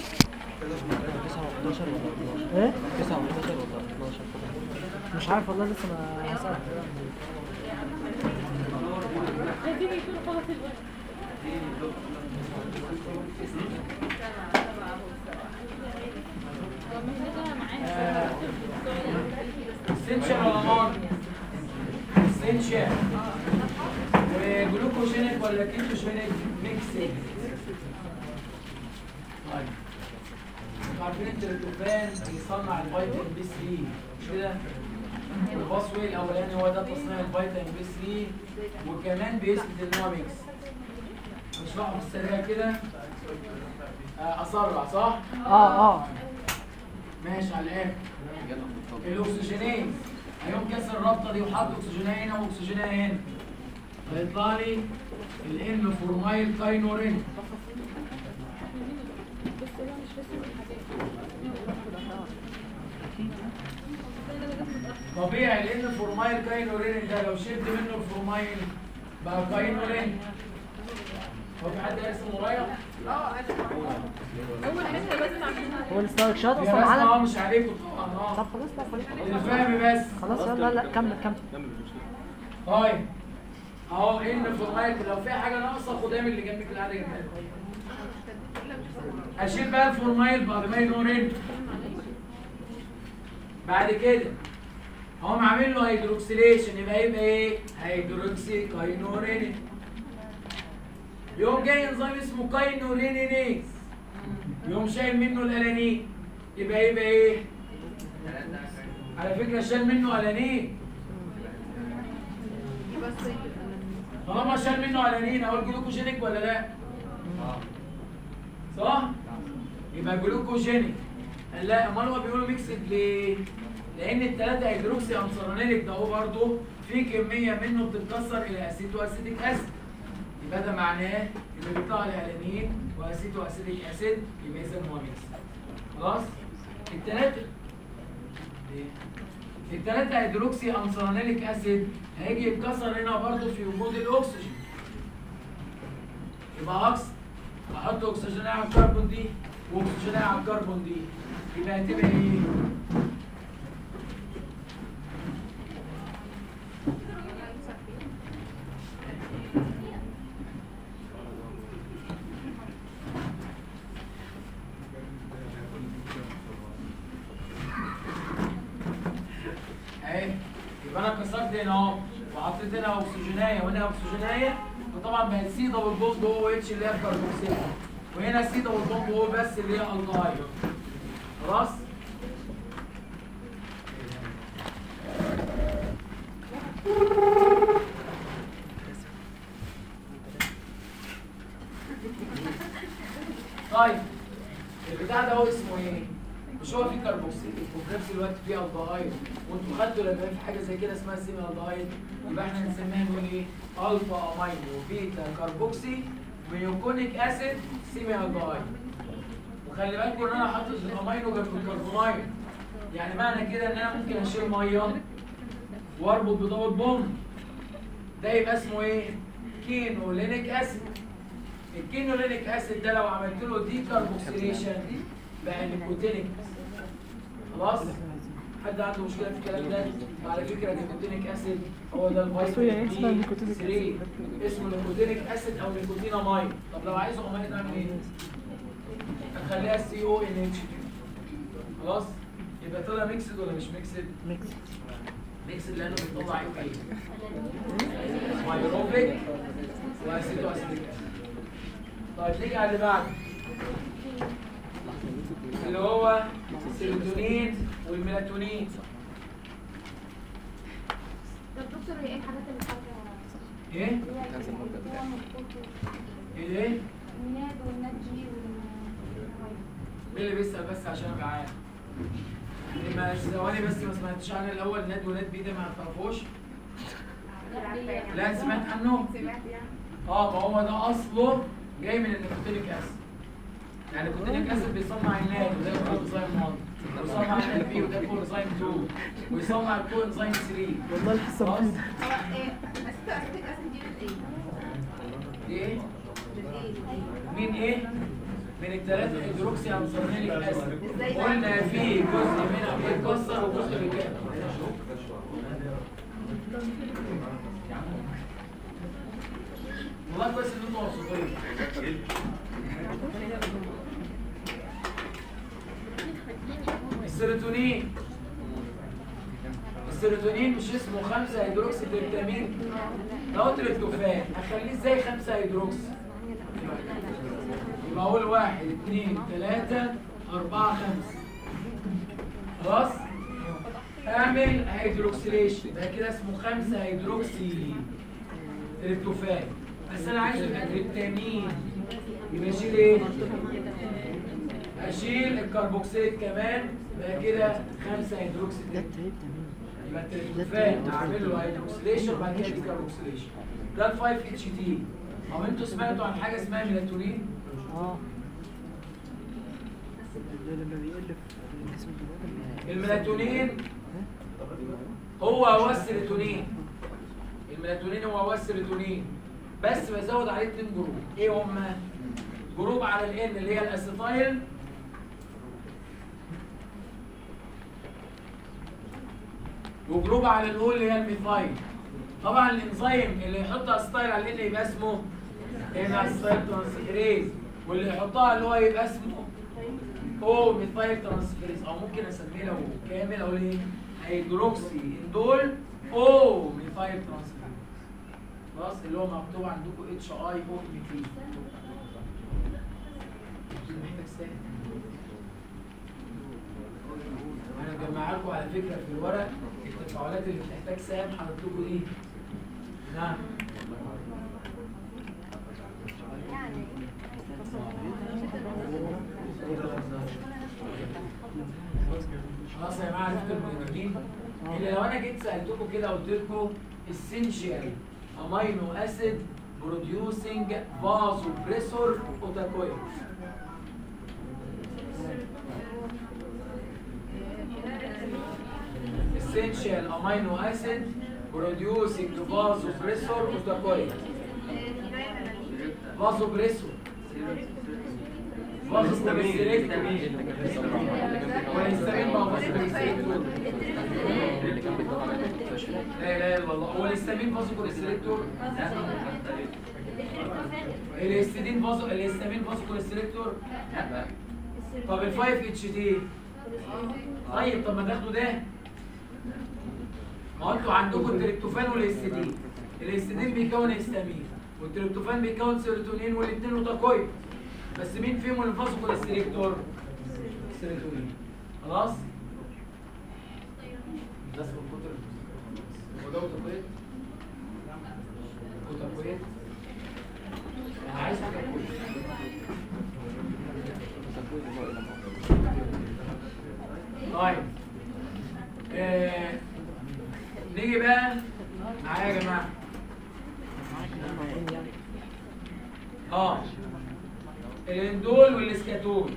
ايه؟ مش عارف والله لسه ما هسألك اسينشال ولا نون اسينشال وجلوكوجينيك ولا كيتوجينيك ميكسينج طيب انتوا عارفين التريبتوفان بيصنع الفيتامين بي 3 مش كده؟ الباسوي الاولاني هو ده تصنيع الفيتامين بي 3 وكمان بيثبت ان هو ميكس نشرحه في السريع كده آه، اسرع صح؟ اه اه ماشي على الاخر الاكسجينين هيقوم كسر الرابطه دي وحط اكسجينيه هنا واكسجينيه هنا هيطلع لي الان فورمايل كاينورين طبيعي الان فورمايل كاينورين ده لو شلت منه الفورمايل بقى كاينورين هو في حد اسمه ورايا؟ هو الاسترايك شوت يا اصلا ناس اه معانا مش عليكم طبعا اه طب خلاص بقى خلاص الفهم بس خلاص لا لا كمل كمل طيب اهو ان في المايك لو في حاجه ناقصه خدها من اللي جنبك اللي قاعده جنبك اشيل بقى الفورمايل بعد ما ينورين بعد كده هقوم عامل له هيدروكسيليشن يبقى يبقى ايه هيدروكسي كاينورين يقوم جاي انزيم اسمه كاينورينينيز يقوم شايل منه الالانين يبقى يبقى ايه على فكره شال منه الانين طالما شال منه الانين اقول جلوكوجينيك ولا لا صح يبقى جلوكوجينيك قال لا امال هو بيقولوا ميكسد ليه لان الثلاثه هيدروكسي انصرانيلك ده هو برضه في كميه منه بتتكسر الى اسيتو اسيتيك اسيد يبقى ده معناه ان بيطلع لي الانين واسيتو اسيتيك اسيد يبقى اذا هو ميكس خلاص الثلاثه الثلاثة هيدروكسي انصرانيليك اسيد هيجي يتكسر هنا برضه في وجود الاكسجين يبقى عكس احط اكسجين على الكربون دي واكسجين على الكربون دي يبقى هتبقى ايه؟ اهي يبقى انا كسرت هنا اهو وحطيت هنا اكسجينايه وهنا اكسجينايه وطبعا بقت سي دبل بوند او اتش اللي هي الكربوكسيل وهنا سي دبل بوند او بس اللي هي الدهايد خلاص طيب البتاع ده هو اسمه ايه؟ مش هو فيه كربوكسيل وفي نفس الوقت فيه الدهايد وانتوا خدتوا لما في حاجه زي كده اسمها سيمي الدهايد يبقى احنا نسميها نقول ايه؟ الفا امينو بيتا كربوكسي ميوكونيك اسيد سيمي الدهايد وخلي بالكم ان انا حاطط الامينو جنب الكربونايد يعني معنى كده ان انا ممكن اشيل ميه واربط بدبل بوند ده يبقى اسمه ايه؟ كينولينيك اسيد الكينولينيك اسيد ده لو عملت له دي كاربوكسيليشن بقى نيكوتينيك خلاص حد عنده مشكله في الكلام ده على فكره النيكوتينيك اسيد هو ده بس هي الفيتامين اسمها دي نيكوتينيك 3 أسيد. اسمه نيكوتينيك اسيد او نيكوتينامايد طب لو عايزه امايد اعمل ايه؟ هنخليها سي او ان اتش خلاص يبقى طلع ميكسد ولا مش ميكسد؟ ميكس ميكسد لانه بيطلع ايه ايه؟ مايروبيك واسيتو اسيتيك طيب نيجي على اللي بعده اللي هو السيروتونين والميلاتونين طب دكتور هي ايه الحاجات اللي فاكره ايه؟ كانسر المبدأ بتاعي. ايه ايه؟ الناد والناد جي وال مين اللي بيسأل بس عشان ابقى عارف؟ ما ثواني بس ما سمعتش عنها الاول ناد وناد بي ده ما تعرفوش؟ لا سمعت عنه؟ سمعت يعني اه ما هو ده اصله جاي من النيكوتينيك اسيد يعني النيكوتينيك اسيد بيصنع الناد وده الكوانزيم 1 ويصنع الناد بي وده الكوانزيم 2 ويصنع الكوانزيم 3 والله الحصه خلاص؟ مفيده هو ايه اسيتو اسيتيك اسيد دي من ايه؟ دي ايه؟ من ايه؟ مين ايه؟ من الثلاثة هيدروكسي انصارينيك اسيد إزاي بقى؟ قلنا في جزء منها بيتكسر وجزء بيتكسر والله كويس ان انتوا مبسوطين السيروتونين السيروتونين مش اسمه 5 هيدروكسي تريبتامين ده هو تريبتوفان اخليه ازاي 5 هيدروكسي يبقى اقول واحد اثنين ثلاثة أربعة خمسة خلاص اعمل هيدروكسيليشن ده كده اسمه خمسة هيدروكسي تريبتوفان بس انا عايزه يبقى تريبتامين يبقى اشيل ايه؟ اشيل الكربوكسيل كمان يبقى كده خمسة هيدروكسي ده تريبتامين التريب تمام يبقى التريبتوفان اعمل له هيدروكسيليشن وبعد كده ديكربوكسيليشن ده ال 5 اتش تي هو انتوا سمعتوا عن حاجه اسمها ميلاتونين؟ اه ده لما بيقل في الجسم البني الميلاتونين هو هو السيروتونين الميلاتونين هو هو السيروتونين بس بزود عليه اتنين جروب ايه هما جروب على الان اللي هي الاسيتايل وجروب على الاول اللي هي الميثايل طبعا الانزيم اللي يحط اسيتايل على الان يبقى اسمه ان اسيتايل ترانسفيريز واللي يحطها اللي هو يبقى اسمه او ميثايل ترانسفيريز او ممكن اسميه لو كامل اقول ايه هيدروكسي اندول او ميثايل ترانسفيريز خلاص اللي هو مكتوب عندكم اتش اي او ام تي محتاج سهم انا مجمع لكم على فكره في الورق التفاعلات اللي بتحتاج سهم حاطط لكم ايه نعم خلاص يا جماعه عرفتوا المهمين اللي لو انا جيت سالتكم كده قلت لكم essential امينو اسيد producing vasopressor اوتاكويد essential amino acid producing vasopressor اوتاكويد vasopressor vasopressor والهستامين ما هو vasopressor اللي كان بيطلع على الفاشل. لا اله الا الله هو الهستامين فازوكوليستريكتور الهستidine فازو الهستامين فازوكوليستريكتور طب ال 5 اتش دي طيب طب ما تاخدوا ده ما هو انتوا عندكم التريبتوفان والهستidine الهستidine بيكون هستامين والتريبتوفان بيكون سيروتونين والاثنين اوتاكويد بس مين فيهم الفازوكوليستريكتور السيروتونين خلاص ده اسمه الكتر هو ده اوتوكويت اوتوكويت انا عايز اوتوكويت تكوين اللي هو إلى ما طيب آه. نيجي بقى معايا يا جماعه اه الاندول والاسكاتول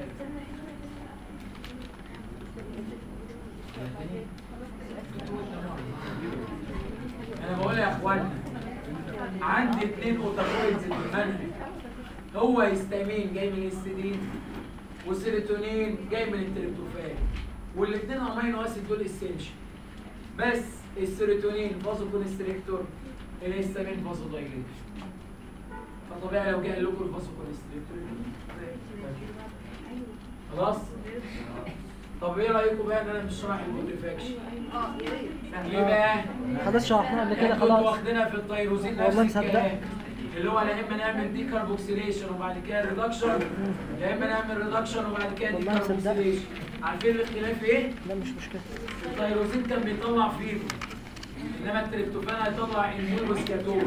انا بقول يا اخوانا عندي اتنين اوتاكويدز في المنهج هو هيستامين جاي من الهستidine وسيروتونين جاي من التريبتوفان والاثنين امينو اسيد دول اسينشال بس السيروتونين فازو كونستريكتور الهستامين فازو دايليتور فطبيعي لو جه قال لكم الفازو كونستريكتور خلاص طب ايه رايكم بقى ان انا مش شارح البوتريفاكشن اه يا ريت ليه بقى خلاص شرحناها قبل كده كنتوا خلاص واخدينها في التيروزين والله نفس مصدق. الكلام اللي هو يا اما نعمل دي كاربوكسيليشن وبعد كده ريدكشن يا اما نعمل ريدكشن وبعد كده دي والله مصدق. كاربوكسيليشن عارفين الاختلاف ايه؟ لا مش مشكلة التيروزين كان بيطلع فيبر انما التريبتوفان هيطلع انيول وسكاتول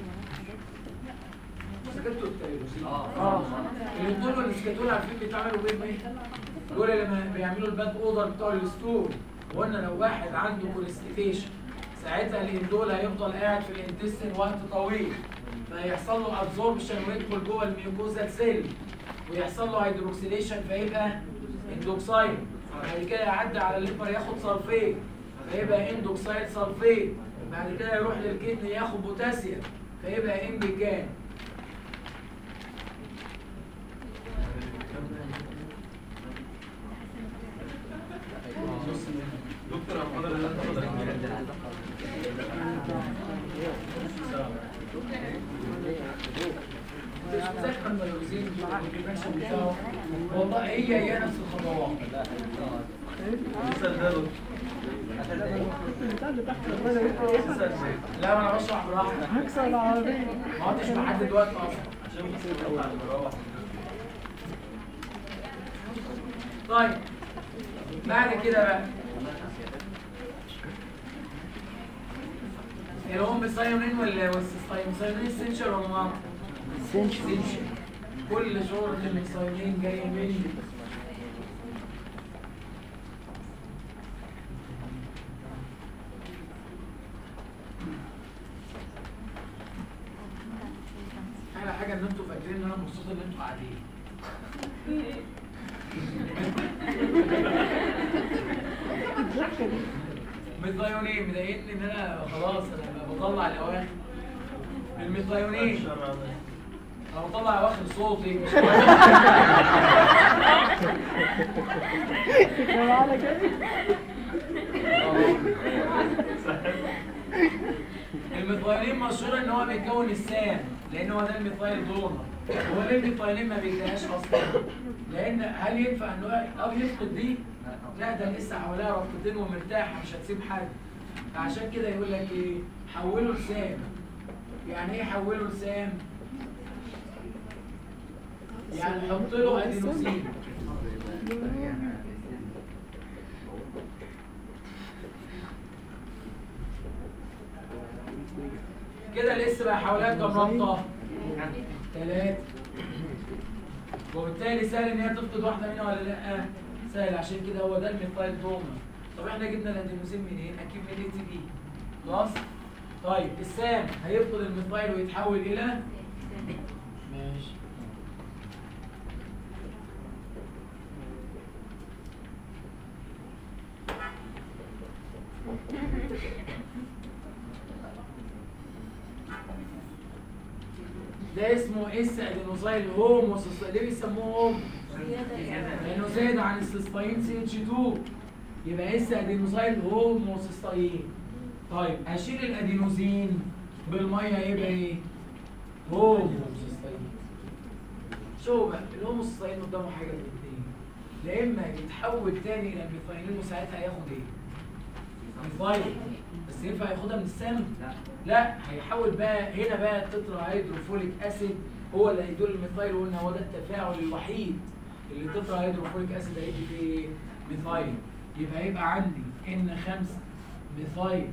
سكتوا التيروزين اه الانيول والسكاتول عارفين بيتعملوا بيهم ايه؟ دول لما بيعملوا الباد اوردر بتوع الستور وقلنا لو واحد عنده كونستيبيشن ساعتها الاندول هيفضل قاعد في الانتستين وقت طويل فيحصل له ابزوربشن ويدخل جوه الميوكوزا سيل ويحصل له هيدروكسيليشن فيبقى اندوكسايد بعد كده يعدي على الليفر ياخد صلفيت فيبقى اندوكسايد صلفيت بعد كده يروح للكدني ياخد بوتاسيوم فيبقى انديكان دكتور أنا حاضر اللي أنت حاضر. مش مذاكر التيروزين والكونفكشن بتاعه والله هي هي نفس الخطوات لسه ده دكتور. لا ما انا بشرح براحتي هكسر العربية ما عدتش محدد وقت اصلا عشان بس نطلع المروح. طيب بعد كده بقى الام الصيامين ولا والصيامين سنشر ولا ما سنش سنشر كل شهرة الصيامين جاية مني احلى حاجه ان انتوا فاكرين ان انا مبسوط ان انتوا قاعدين متغيرين مضايقني ان انا خلاص انا بطلع الاواخر المتغيرين الشر عليك. انا بطلع اواخر صوتي مش على كده الميثايلين مشهور ان هو بيكون السام لان هو ده الميثايل دونر هو ليه الميثايلين ما بيديهاش اصلا لان هل ينفع ان هو او يفقد دي لا ده لسه حواليها ربطتين ومرتاحه مش هتسيب حد فعشان كده يقول لك ايه حوله لسام يعني ايه حوله لسام يعني حط له ادينوسين كده لسه بقى حواليها كام رابطه ثلاثة وبالتالي سهل ان هي تفقد واحدة منها ولا لا؟ سهل عشان كده هو ده الميثايل دوما طب احنا جبنا الادينوسين منين؟ اكيد من اي تي بي خلاص؟ طيب السام هيفقد الميثايل ويتحول الى ماشي ده اسمه اس ادينوسايل هوموسيستاين ليه بيسموه هوم؟ لانه زاد عن السيستاين سي اتش 2 يبقى اس ادينوسايل هوموسيستاين طيب اشيل الادينوزين بالميه يبقى ايه؟ هوموسيستاين شوف بقى الهوموسيستاين قدامه حاجه من الاثنين يا اما يتحول تاني الى الميثايلين وساعتها هياخد ايه؟ ميثايل بس ينفع ياخدها من السم؟ لا هيحول بقى هنا بقى التترا هيدروفوليك اسيد هو اللي هيدول الميثايل وقلنا هو ده التفاعل الوحيد اللي التترا هيدروفوليك اسيد هيدي فيه ميثايل يبقى هيبقى عندي ان 5 ميثايل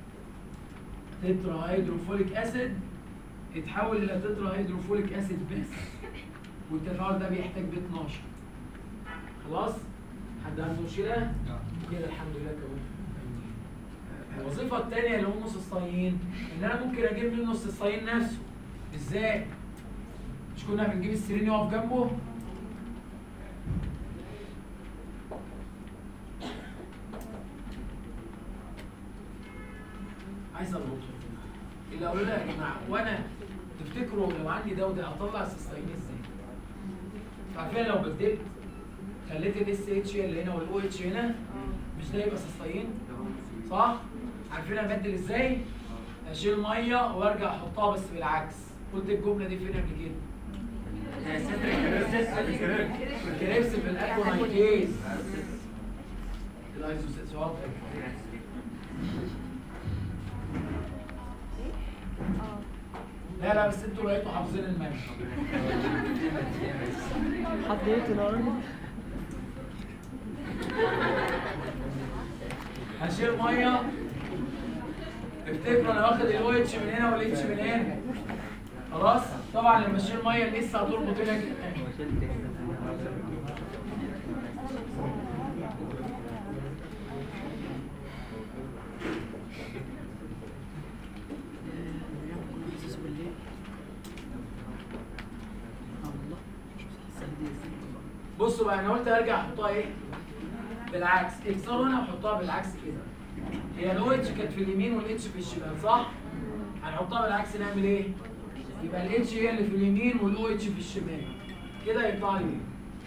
تترا هيدروفوليك اسيد اتحول الى تترا هيدروفوليك اسيد بس والتفاعل ده بيحتاج ب 12 خلاص حد عنده مشكله كده الحمد لله كمان الوظيفة التانية اللي هم السيستاين ان انا ممكن اجيب منه السيستاين نفسه ازاي؟ مش كنا بنجيب السيرين يقف جنبه؟ عايز اربطه اللي اقول لها يا جماعه وانا تفتكروا لو عندي ده وده اطلع السيستاين ازاي؟ عارفين لو بدلت خليت الاس اتش اللي هنا والاو اتش هنا مش ده يبقى سيستاين صح عارفين انا بدل ازاي اشيل ميه وارجع احطها بس بالعكس قلت الجمله دي فين قبل كده الكريبس في الاكونايتيز الايزوسيس واضح لا لا بس انتوا بقيتوا حافظين المنهج حد يقتل يا راجل هشيل ميه افتكروا انا واخد الاو اتش من هنا والاتش من هنا خلاص طبعا لما اشيل ميه الاس هتربط هنا كده حاسس بالليل اه والله شوف حاسس دي ازاي بصوا بقى انا قلت ارجع احطها ايه بالعكس اكسروا هنا وحطها بالعكس كده هي الاو اتش كانت في اليمين والاتش في الشمال صح هنحطها بالعكس نعمل ايه يبقى الاتش هي اللي في اليمين والاو اتش في الشمال كده يطلع لي ايه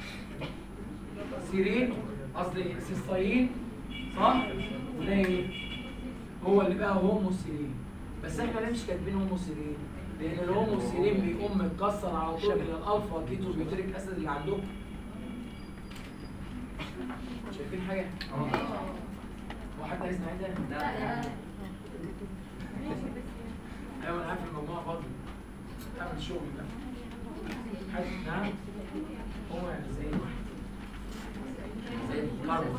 سيرين قصدي سيستاين صح وده ايه هو اللي بقى هوموسيرين بس احنا ليه مش كاتبين هوموسيرين لان الهوموسيرين بيقوم متكسر على طول الى الالفا كيتو بيوتريك اسيد اللي عندكم شايفين حاجه هو حد عايز نعيدها ايوه انا عارف الموضوع فاضي اعمل الشغل ده حد نعم هو يعني زي زي الكاربون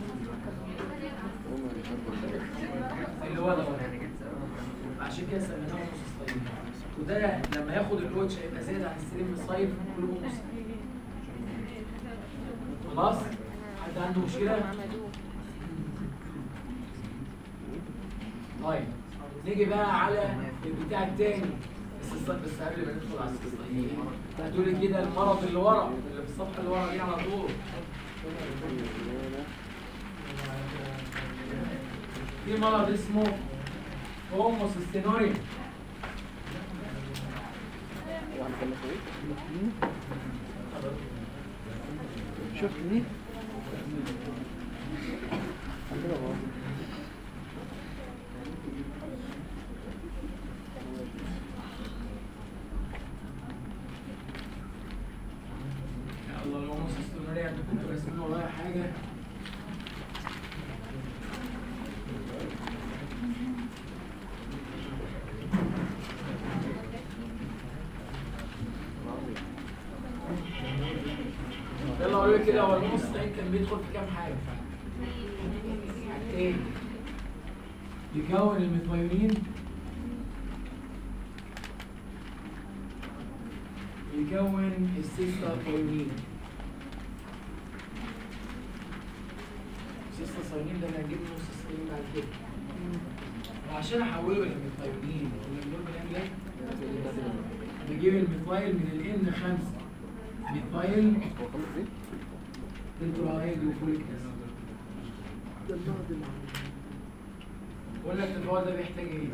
اللي هو ده عشان كده سميناه مصيصين وده لما ياخد الوتش هيبقى زيادة عن السليم الصيف كله مصيصين خلاص حد عنده مشكلة طيب نيجي بقى على البتاع التاني بس الصف بس قبل ما ندخل على السيستاين هتقولي كده المرض اللي ورا اللي في الصفحة اللي ورا دي على طول في مرض اسمه هوموسيستينوريا شفت دي عندنا غلط يا الله الهوموسيستينوريا انتوا كنتوا راسمين ورايا حاجة يلا قولوا لي كده هو الهوموسيستين كان بيدخل في كام حاجة؟ حاجتين يكون الميثايونين يكون السيستاثيونين السيستاثيونين ده انا هجيب له سيستاثيونين بعد كده وعشان احوله للميثايونين كنا بنقول بنعمل ايه؟ بجيب الميثايل من الان 5 ميثايل هو خلص ايه؟ تتراهيدروفوليك اسيد ده المرض اللي عندنا بقول لك التفاعل ده بيحتاج ايه؟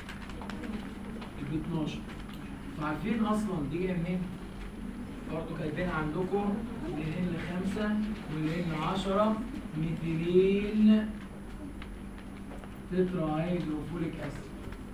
ال 12 فعارفين اصلا دي جايه منين؟ برضه كاتبين عندكم من ان 5 ومن ان 10 ميثيلين تتراهيدروفوليك اسيد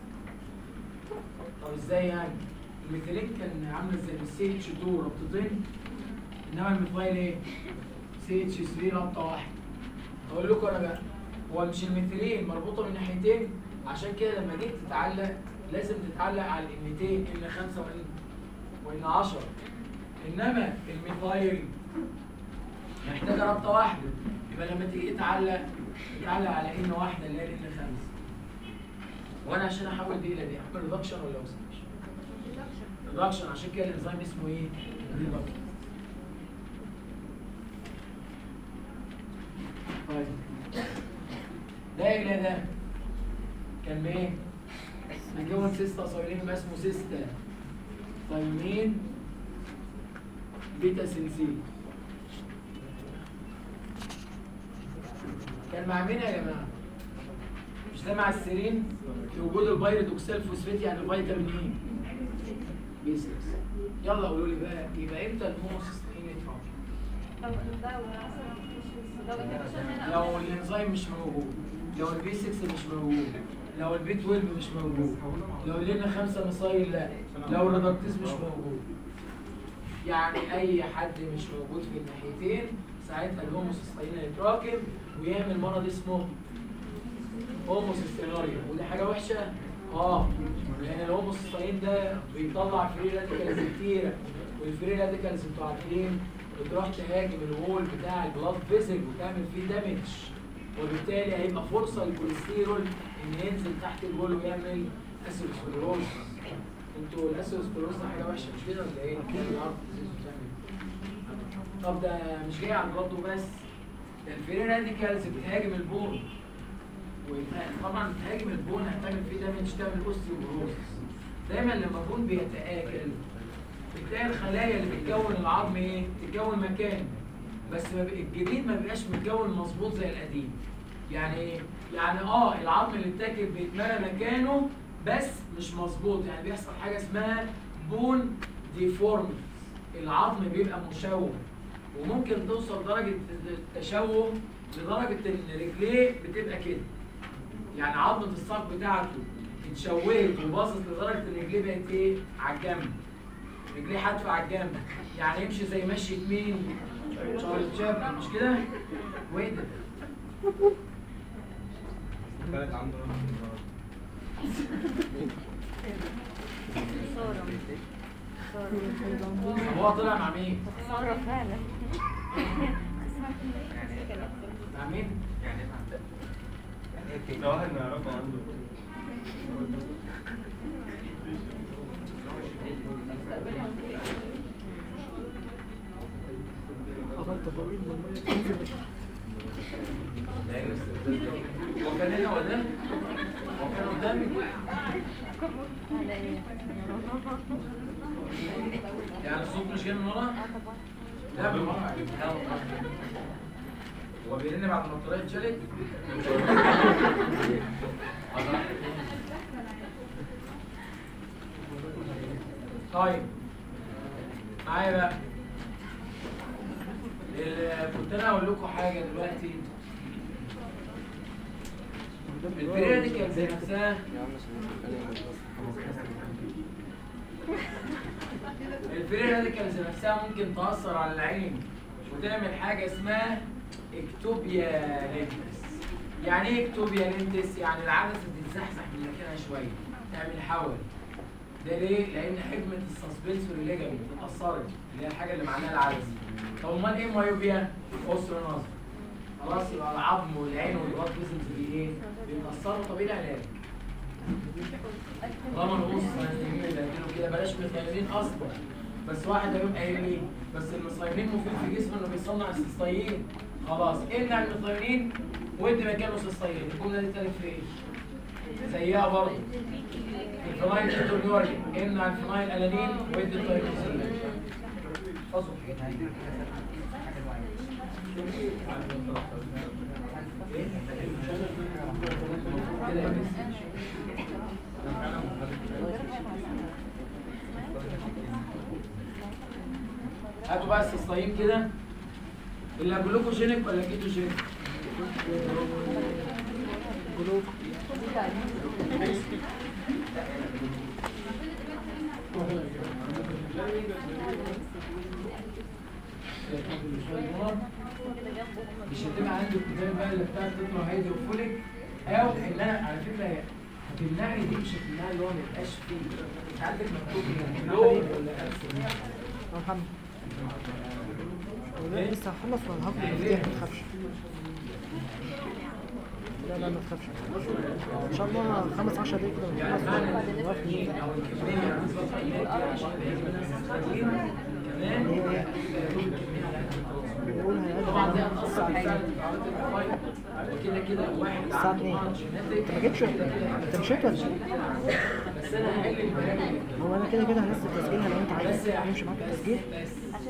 طب ازاي يعني؟ الميثيلين كان عامله زي السي اتش 2 ربطتين انما الميثايل ايه؟ سي اتش 3 ربطه واحده اقول لكم انا بقى هو مش الميثيلين مربوطه من ناحيتين عشان كده لما جيت تتعلق لازم تتعلق على الانتين ان 5 وان وان 10 انما الميثايل محتاجه ربطه واحده يبقى لما تيجي تعلق تعلق على ان واحده اللي هي ان 5 وانا عشان احول دي الى دي اعمل ريدكشن ولا اوكسيديشن؟ ريدكشن عشان كده الانزيم اسمه ايه؟ ريدكشن طيب ده الى ده كان بايه؟ هنجيبهم سيستا صايلين يبقى اسمه سيستا صايلين بيتا سنسين كان مع مين يا جماعه؟ مش ده مع السيرين في وجود البيريدوكسال فوسفات يعني فيتامين ايه؟ بي 6 يلا قولوا لي بقى يبقى امتى الهوموسيستين يتفاعل؟ لو ده ولا مثلا مش لو الانزيم مش موجود لو البي 6 مش موجود لو البي 12 مش موجود لو لنا خمسة مصايل لا لو الريدكتيز مش موجود يعني اي حد مش موجود في الناحيتين ساعتها الهوموسيستين يتراكم ويعمل مرض اسمه هوموسيستينوريا ودي حاجه وحشه اه لان الهوموسيستين ده بيطلع فري راديكالز كتيره والفري راديكالز انتوا عارفين بتروح تهاجم الوول بتاع البلاد فيزل وتعمل فيه دامج وبالتالي هيبقى فرصه للكوليسترول ان ينزل تحت الوول ويعمل اسيروسكلروز انتوا الاسيروسكلروز ده حاجه وحشه مش كده ولا ايه؟ العرض disease وتعمل. طب ده مش جاي على البلاد وبس ده الفري راديكالز بتهاجم البون وطبعا تهاجم البون هتعمل فيه دامج تعمل اوستيوبروز دايما لما البون بيتآكل بتلاقي الخلايا اللي بتكون العظم ايه؟ تكون مكان بس ما بي- الجديد ما بيبقاش متكون مظبوط زي القديم يعني ايه؟ يعني اه العظم اللي اتاكل بيتملى مكانه بس مش مظبوط يعني بيحصل حاجه اسمها بون ديفورميتي العظم بيبقى مشوه وممكن توصل درجه التشوه لدرجه ان رجليه بتبقى كده يعني عظمه الساق بتاعته اتشوهت وباظت لدرجه ان رجليه بقت ايه على الجنب رجليه حادفه على الجنب يعني يمشي زي مشية مين تشارلز تشابلن مش كده وايه ده طب هو طلع مع مين خسارة فعلا مع مين ده واحد ما يعرفه عنده عملت ضريب لما تنزل هو كان هنا ولا هو كان قدامي يعني الصوت مش جاي من ورا لا من ورا هو بيرن بعد ما الطريقه اتشالت طيب معايا بقى ال- كنت انا اقول لكم حاجه دلوقتي البريديكال زي نفسها الفري راديكالز نفسها ممكن تأثر على العين وتعمل حاجة اسمها اكتوبيا لينتس يعني ايه اكتوبيا لينتس؟ يعني العدسة تتزحزح من مكانها شوية تعمل حول ده ليه؟ لأن حجمة السسبنسوري ليجامنت اتأثرت اللي هي الحاجة اللي معناها العدسة طب أمال ايه مايوبيا؟ قصر نظر خلاص يبقى العظم والعين والبلاد فيزلز دي ايه؟ بيتأثروا طب ايه العلاج؟ طالما نبص بيعملوا كده بلاش ميثايلين اصلا بس واحد هيقوم قايل لي بس الميثايلين مفيد في جسمه انه بيصنع السيستايين خلاص امنع الميثايلين وادي مكانه سيستايين الجمله دي تالت في ايه؟ زيها برضه الفينايل تيتونيوري امنع الفينايل الانين وادي التايروسين احفظوا الحاجات دي إيه؟ كده يا بس. هاتوا بقى السيستايين كده اللي جلوكوجينيك ولا كيتوجينيك؟ مش هتبقى عندي الكتاب بقى اللي بتاعت تطلع هيدروفوليك او ان انا على فكره هتمنعني دي مش هتمنعني اللي هو ما يبقاش فيه انت عندك مكتوب هنا لو ولا ابسل يا محمد ولا لسه هخلص ولا هاخد المفتاح ما تخافش لا لا ما تخافش ان شاء الله خمس 10 دقايق كده يعني ونخلص. معنى ان نوقف الكميه او الكميه بالنسبه للحيوانات دي عشان يبقى الناس مستفيدين كمان الكميه على قد التوازن. بنقول هنقدم طبعا دي على هتأثر الساعة بالفعل كام؟ في عملية الفايت وكده كده واحد الساعة عنده 2 مرض جينيتك انت ما جيتش انت مشيت ولا إيه؟ بس انا هحل البرامج هو انا كده كده هنزل تسجيلها لو انت بس عايز يا يمشي معاك بس- التسجيل بس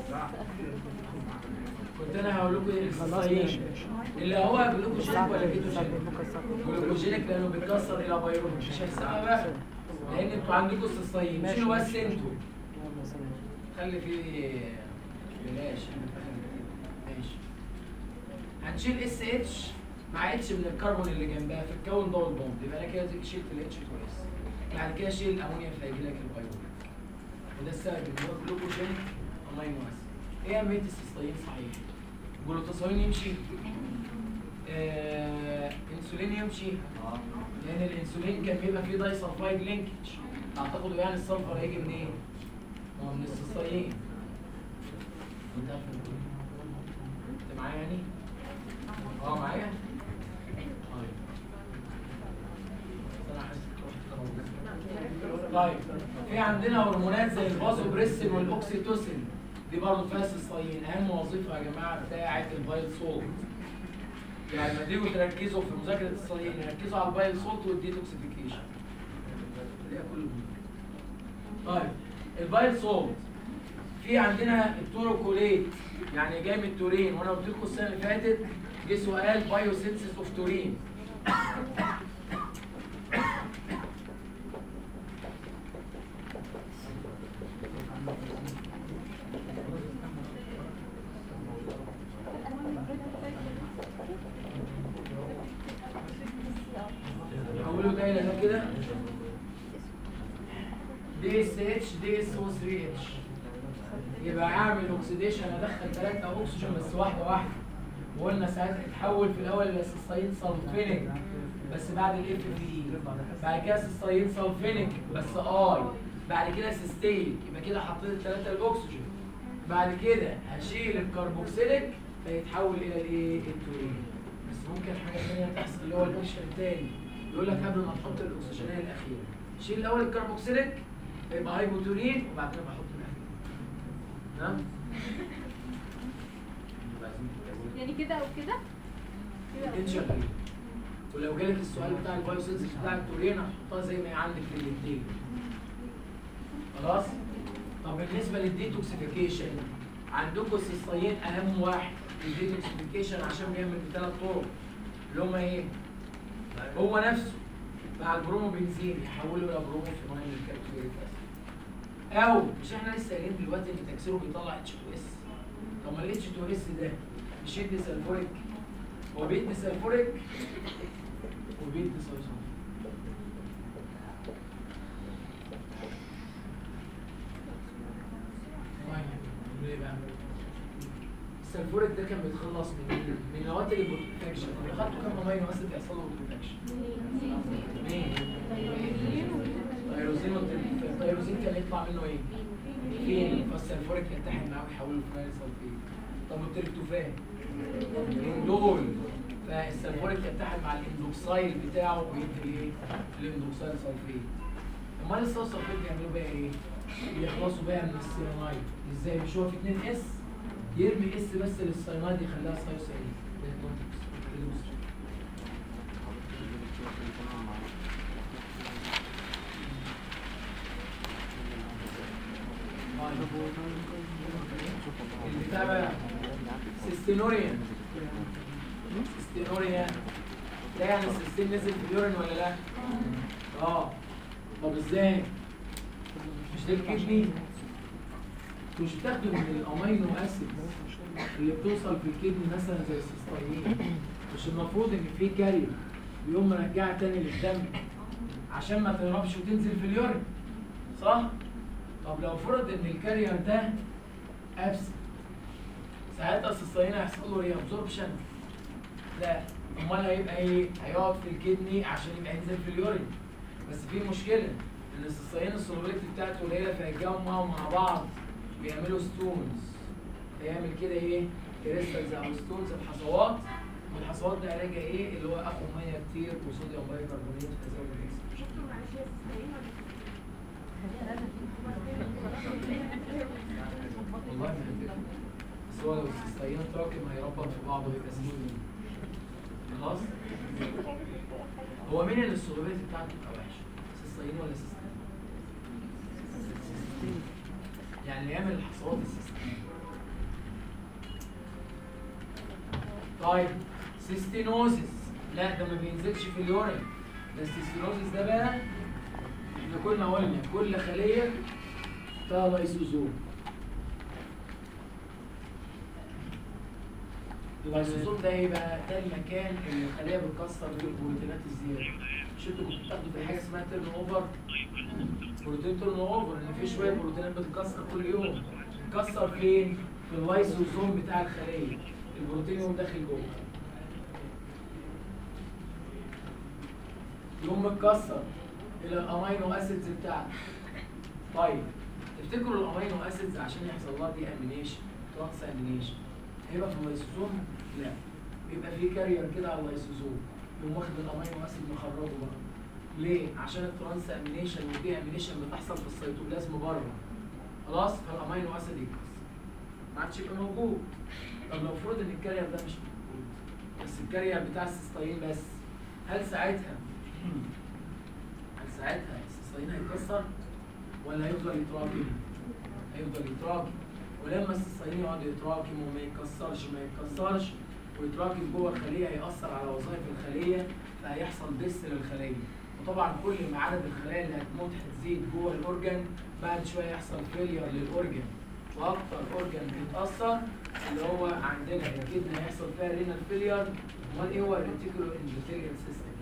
كنت انا هقول لكم ايه خلاص السيستاين ماشي ماشي اللي هو جلوكوجينيك الساعة ولا كام؟ كيتوجينيك الساعة كام؟ بكرة الساعة كام؟ جلوكوجينيك لانه بيتكسر الى بايروج مش هيسمع بقى لان انتوا عندكم السيستاين ماشي، شيلوا بس ماشي، انتوا يلا سلام خلي فيه بلاش ماشي هنشيل اس اتش مع اتش من الكربون اللي جنبها في الكون دبل بوند يبقى انا كده شلت الاتش كويس بعد كده شيل الامونيا فهيجي لك البايروبيت وده السبب ان هو جلوكوجين امينو اسيد ايه اهميه السيستين صحيح جلوتاثيون يمشي آه، انسولين يمشي لان الانسولين كان بيبقى فيه داي سلفايد لينكج اعتقدوا يعني السلفر هيجي منين؟ ما هو من السيستين انت عارف من دول؟ انت معايا يعني؟ اه معايا؟ طيب أنا حاسس بواحد طيب في عندنا هرمونات زي الفازوبريسين والاوكسيتوسين دي برضه فيها سيستين اهم وظيفه يا جماعه بتاعه البايل سولت يعني لما تيجوا تركزوا في مذاكره السيستين ركزوا على البايل سولت والديتوكسيفيكيشن اللي هي كل طيب البايل سولت في عندنا التوروكوليت يعني جاي من التورين وانا قلت لكم السنه اللي فاتت جه سؤال بايوسينسيس اوف تورين هقوله دايره ده كده دي اس اتش دي اس او 3 اتش يبقى اعمل اوكسيديشن ادخل ثلاثة اكسجين بس واحده واحده وقلنا ساعتها اتحول في الاول الى سيستين سلفينيك بس بعد الاف في بعد كده سيستين سلفينيك بس اي بعد كده سيستيك يبقى كده حطيت الثلاثه الاكسجين بعد كده هشيل الكربوكسيليك فيتحول الى الايه التورين بس ممكن حاجه ثانيه تحصل اللي هو الاكشن الثاني يقول لك قبل ما تحط الاكسجينيه الاخيره شيل الاول الكربوكسيليك يبقى هايبوتورين وبعد كده بحط الاخير نعم يعني كده او كده انت شغال ولو جالك السؤال بتاع البايوسينسز بتاع التورين هتحطها زي ما هي عندك في الاثنين خلاص طب بالنسبه للديتوكسيفيكيشن عندكم السيستين اهم واحد الديتوكسيفيكيشن عشان بيعمل بثلاث طرق اللي هم ايه هو نفسه مع البروموبنزين يحوله الى بروموفينايل الكابتوريك اسيد او مش احنا لسه قايلين دلوقتي ان تكسيره بيطلع اتش 2 اس طب ما الاتش 2 اس ده مش يدي سلفوريك هو بيدي سلفوريك وبيدي صيصان ليه بقى؟ السلفوريك ده كان بيتخلص من من نواتج البروتكشن اللي خدته كام امينو اسيد يحصل له بروتكشن مين؟ تيروزين والتل- التيروزين كان يطلع منه ايه؟ فين؟ فالسلفوريك يتحد معاه ويحوله لفينال سلفيت طب والتريبتوفان؟ اندول فالسلفوريك يتحد مع الاندوكسايل بتاعه ويدي ايه؟ الاندوكسايل سلفيت امال الصوص سلفيت بيعملوا بيها ايه؟ بيخلصوا بيها من السيانايد ازاي؟ مش هو في 2 اس يرمي اس بس للسيانايد يخليها سايوسايد البتاع بقى سيستينوريان سيستينوريان ده يعني السيستين نزل في اليورين ولا لا؟ اه طب ازاي؟ مش ده الكدني؟ مش بتاخده من الامينو اسيد اللي بتوصل في الكدني مثلا زي السيستايين مش المفروض ان في كارير بيقوم مرجعها تاني للدم عشان ما تهربش وتنزل في اليورين صح؟ طب لو فرض ان الكارير ده ابسط ساعتها السيستاين هيحصل له ريابزوربشن لا امال هيبقى ايه؟ هيقعد في الكدني عشان يبقى ينزل في اليورين بس في مشكله ان السيستاين السولوبيليتي بتاعته قليله فيتجمعوا مع بعض بيعملوا ستونز هيعمل كده ايه؟ كريستالز او ستونز الحصوات والحصوات ده علاجها ايه؟ اللي هو اخد ميه كتير وصوديوم بايكربونات فزود الاكسجين والله ما هتفرق. بس هو لو السيستاين تراكم هيربط في بعضه ويبقى سنين خلاص هو مين اللي السولوبيليتي بتاعته بتبقى وحشه؟ سيستاين ولا سيستاين؟ سيستاين يعني اللي يعمل الحصوات السيستاين طيب سيستينوزيس لا ده ما بينزلش في اليورين ده السيستينوزيس ده بقى احنا كنا قلنا كل خليه فيها لايسوزوم اللايسوزوم ده ايه بقى؟ ده المكان اللي الخليه بتكسر فيه البروتينات الزياده مش انتوا كنتوا بتاخدوا في حاجه اسمها تيرن اوفر بروتين تيرن اوفر ان في شويه بروتينات بتتكسر كل يوم بتتكسر فين؟ في اللايسوزوم بتاع الخليه البروتين يقوم داخل جوه يقوم متكسر الى الامينو اسيدز بتاعته طيب تفتكروا الامينو اسيدز عشان يحصل لها دي امينيشن ترانس امينيشن هيبقى في اللايسوزوم لا بيبقى في كارير كده على اللايسوزوم يقوم واخد الامينو اسيد مخرجه بره ليه عشان الترانس امينيشن والدي امينيشن بتحصل في السيتوبلازم بره خلاص فالامينو اسيد يتكسر ما عادش يبقى موجود طب لو فرض ان الكارير ده مش موجود بس الكارير بتاع السيستاين بس هل ساعتها هل ساعتها السيستاين هيتكسر ولا هيفضل يتراكم؟ هيفضل يتراكم ولما السيستاين يقعد يتراكم وما يتكسرش ما يتكسرش ويتراكم جوه الخليه هيأثر على وظائف الخليه فهيحصل دس للخليه وطبعا كل ما عدد الخلايا اللي هتموت هتزيد جوه الاورجن بعد شويه يحصل فيلير للاورجن واكتر اورجن بيتاثر اللي هو عندنا الكدنه هيحصل فيها رينال فيلير امال ايه هو الريتيكولو اندوثيليال سيستم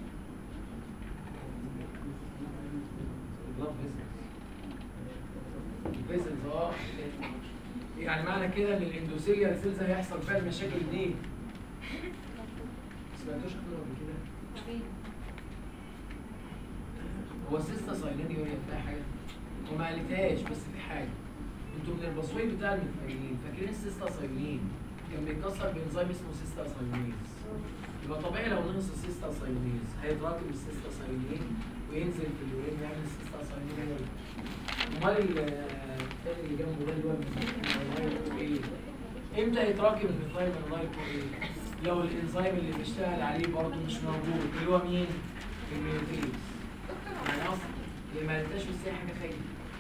blood vessels الفيزلز اه يعني معنى كده ان الاندوثيليال سيلز هيحصل فيها المشاكل دي ما سمعتوش كده قبل كده هو السيستا سايلاني وهي فيها حاجه وما قالتهاش بس في حاجه انتوا من البصوي بتاع المتفاجئين فاكرين السيستا سايلين كان بيتكسر بانزيم اسمه سيستا سايلينيز يبقى طبيعي لو نقص السيستا سايلينيز هيتراكم السيستا سايلين وينزل في اليورين يعمل السيستا سايلين امال التاني اللي جنبه ده اللي هو الميثايل ايه امتى يتراكم الميثايل من ايه لو الانزيم اللي بيشتغل عليه برضه مش موجود اللي هو مين الميوتيز يعني اصلا اللي ما قلتهاش بس هي حاجه خايفه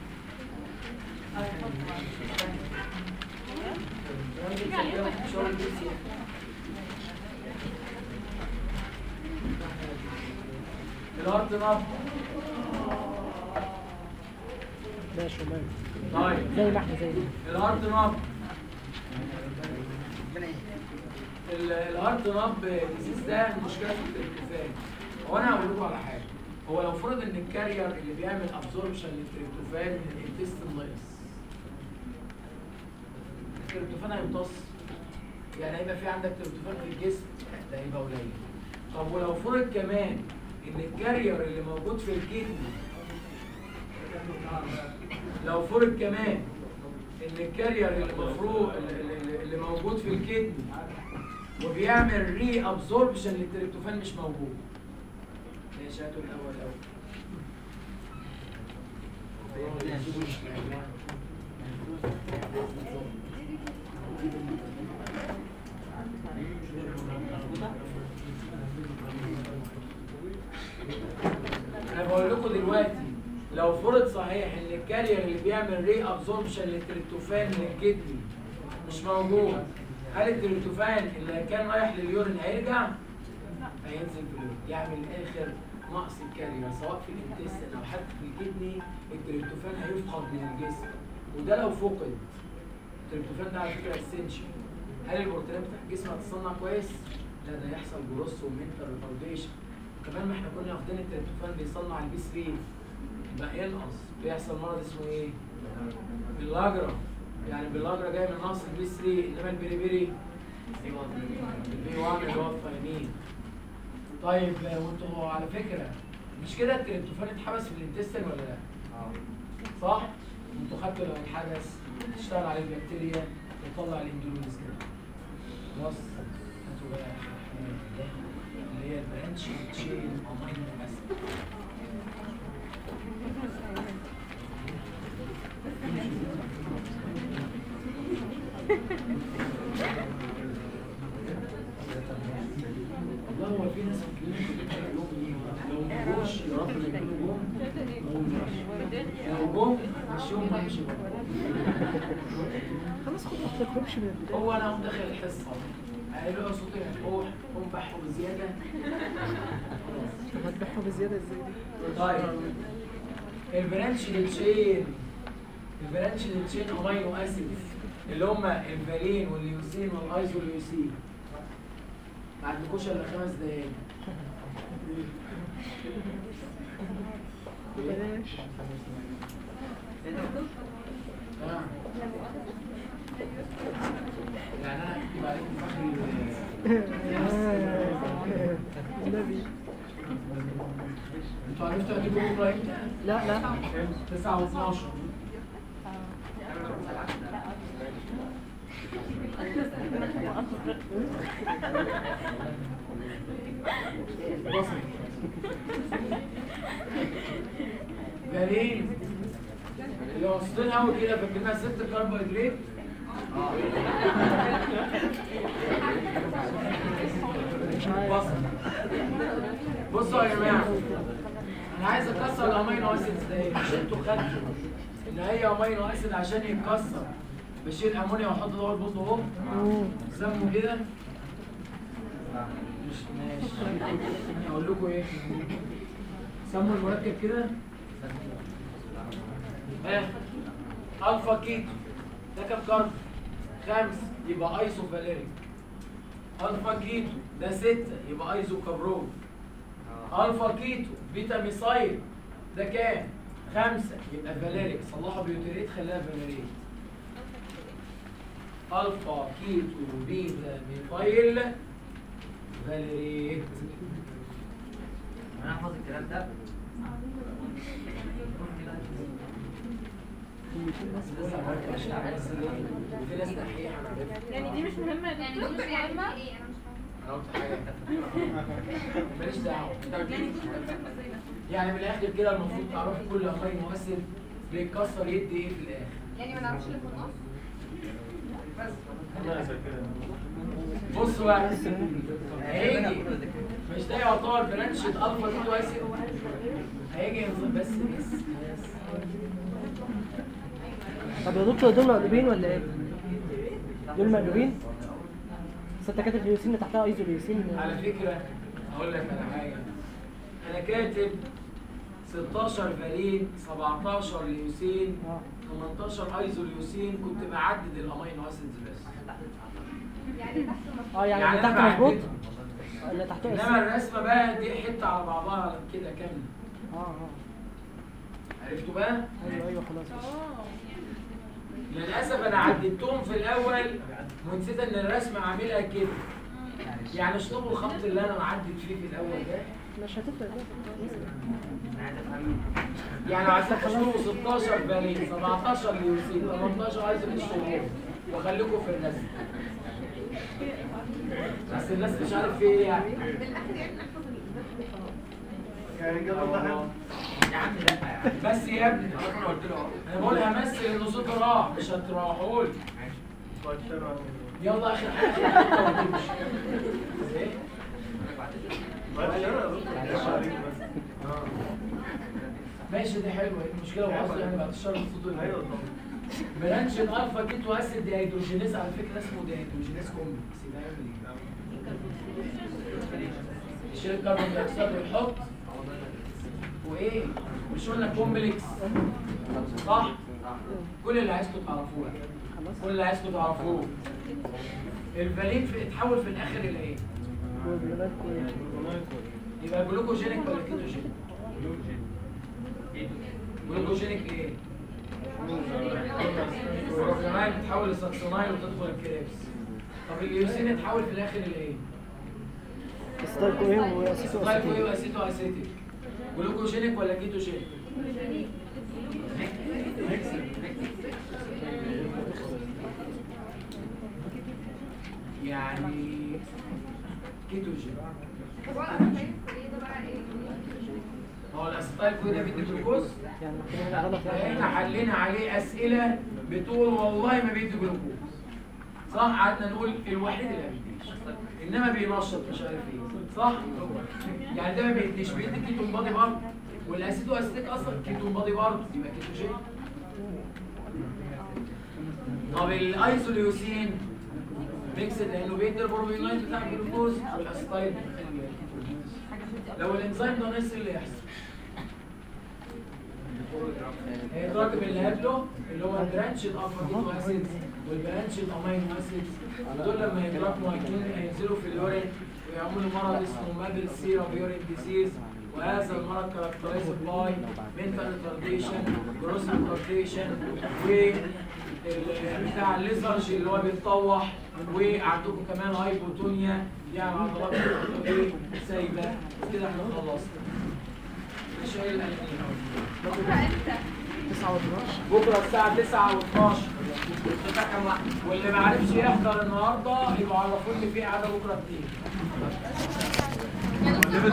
الارض نبض ماشي وماله طيب زي ما احنا زي ما الارض نبض ال- الارض نبض ديزيز ده مشكله في التريبتوفان هو انا هقول لكم على حاجه هو لو فرض ان الكارير اللي بيعمل ابزوربشن للتريبتوفان من الانتستين ناقص التريبتوفان هيمتص يعني هيبقى في عندك تريبتوفان في الجسم ده هيبقى قليل طب ولو فرض كمان ان الكارير اللي موجود في الكدني لو فرض كمان ان الكارير اللي المفروض اللي, اللي موجود في الكدني وبيعمل ري ابزوربشن للتريبتوفان مش موجود ماشي هاتوا الاول الاول انا بقول لكم دلوقتي لو فرض صحيح ان الكارير اللي بيعمل ري ابزوربشن للتريبتوفان من الكدني مش موجود هل التريبتوفان اللي كان رايح لليورين هيرجع؟ هينزل في اليورين يعمل اخر نقص الكارير سواء في الانتستين او حتى في الكدني التريبتوفان هيفقد من الجسم وده لو فقد التريبتوفان ده على فكره اسينشال هل البروتينات بتاع الجسم هتتصنع كويس؟ لا ده يحصل جروس ومنتال ريتارديشن كمان ما احنا كنا واخدين التريبتوفان بيصنع البي 3 بقى ينقص بيحصل مرض اسمه ايه؟ باللاجرا يعني باللاجرا جاي من نقص البي 3 انما البيريبيري البي 1 اللي هو الثايمين طيب آه، وانتوا على فكره مش كده التريبتوفان اتحبس في الانتستين ولا لا؟ صح؟ انتوا خدتوا لو اتحبس تشتغل عليه البكتيريا وتطلع الاندولوز كده خلاص هاتوا بقى ده اللي هي البرانش تشين امينو اسيد والله هو في ناس كتير لو ما جوش يا رب ما يكونوا جم لو جم مشيهم همشي بره خلاص خد ما تخرجش من البدايه هو انا قوم داخل الحصه هيلاقوا صوتي مفتوح قوم بحه بزياده طب هتبيعها بزياده ازاي دي؟ طيب البرانش للتشين البرانش للتشين امينو اسيدز اللي هم الفالين والليوسين والايزوليوسين عندكوش الا خمس دقايق آه. يعني انا هكتب عليكم فخر النبي انتوا عرفتوا هتجيبوا بكره امتى؟ لا لا 9 و12 جميل اللي واصلين قوي كده فاكرينها ست كربوهيدرات بص بصوا يا جماعه انا عايز اكسر الامينو اسيدز دي مش انتوا خدتوا ان هي امينو اسيد عشان يتكسر بشيل امونيا واحط جوه البطن اهو سموا كده مش ماشي اقول لكم ايه سموا المركب كده ها الفا كيتو ده كام كارب خمس يبقى ايسو فاليريك الفا كيتو ده ستة يبقى ايزو كابرون الفا كيتو بيتا ميثايل ده كام خمسة يبقى فاليريك صلحوا بيوتريت خليها فاليريت الفا كيتو بيتا ميثايل فاليريت انا احفظ الكلام ده في ناس دحيحة يعني دي مش مهمة يا يعني دكتور دكتور يعني مهمة ايه انا مش فاهمه انا قلت حاجة ماليش دعوة يعني من الاخر كده المفروض تعرفوا كل امينو اسيد بيتكسر يدي ايه في الاخر يعني ما نعرفش اللي في النص بصوا بقى هيجي مش ده يعتبر برانش الفا كيتو اسيد هيجي ينزل بس بس بس طب يا دكتور دول مقلوبين ولا ايه؟ دول مقلوبين؟ بس انت كاتب ليوسين اللي تحتها ايزو ليوسين على فكرة هقول لك على حاجة أنا كاتب 16 فالين 17 ليوسين 18 ايزو ليوسين كنت بعدد الامينو اسيدز بس يعني تحت المفروض اه يعني, يعني اللي أنا تحت مظبوط؟ بعدده. اللي تحته انما اسمه الرسمة بقى دي حتة على بعضها كده كاملة اه اه عرفتوا بقى؟ ايوه ايوه خلاص للأسف أنا عددتهم في الأول ونسيت إن الرسمة عاملها كده يعني اشطبوا الخط اللي أنا معدد فيه في الأول ده مش هتفرق يعني عايزين تشوفوا 16 بالين 17 ليوسين 18 عايز تشوفوا وخليكم في الرسم بس الناس مش عارف في ايه يعني يا عم لا بس يا ابني انا قلت له انا بقول همثل ان صوتي راح مش هتروحوا لي يلا اخر حاجه آخر حتة وتمشي. إيه؟ ماشي دي حلوه إيه المشكله وصل يعني بعد الشر الصوت ايوه برانش الالفا كيتو اسيد دي هيدروجينيز على فكره اسمه دي هيدروجينيز كومبلكس ده يعمل ايه؟ يشيل الكربون دايوكسيد ويحط وايه؟ مش قلنا كومبلكس صح؟ كل اللي عايزكم تعرفوه كل اللي عايزكم تعرفوه الفالين في اتحول في الاخر الى ايه؟ يبقى جلوكوجينيك ولا كيتوجينيك؟ جلوكوجينيك ايه؟ البروجرامات بتتحول لساكسونايل وتدخل الكريبس طب اليوسين اتحول في الاخر لايه؟ ستايكو ايه واسيتو ستايكو ايه اسيتو واسيتو اسيتيك جلوكوجينيك ولا كيتوجينيك؟ يعني كيتوجين هو الأساس ايه ده بقى ايه هو الاسيتايل كوي ده بيدي جلوكوز يعني كده هنا غلط احنا يعني حلينا عليه اسئله بتقول والله ما بيدي جلوكوز صح قعدنا نقول الوحيد اللي ما بيديش انما بينشط مش عارف ايه صح يعني ده ما بيديش بيدي كيتون بادي برضه والاسيتو اسيتيك اصلا كيتون بادي برضه يبقى كيتوجين طب الايزوليوسين ميكس لانه بيدي البروبينايت بتاع الجلوكوز والاسيتايل لو الانزيم ده نقص إيه اللي يحصل الرقم اللي قبله اللي هو البرانش الالفا كيتو اسيدز والبرانش الامينو اسيدز دول لما يتراكموا هيكونوا- هينزلوا في اليورين ويعملوا مرض اسمه مابل سيرم يورين ديزيز وهذا المرض كاركترايزد باي منتال ريتارديشن جروس ريتارديشن و ال- بتاع الليزرج اللي هو بيتطوح وعندكم كمان هايبوتونيا يعني عضلات بتبقى ايه سايبه كده احنا خلصنا مش قايل بكره امتى؟ 9 و12 بكره الساعه 9 و12 واللي ما عرفش يحضر النهارده يبقى عرفوني في قعده بكره كتير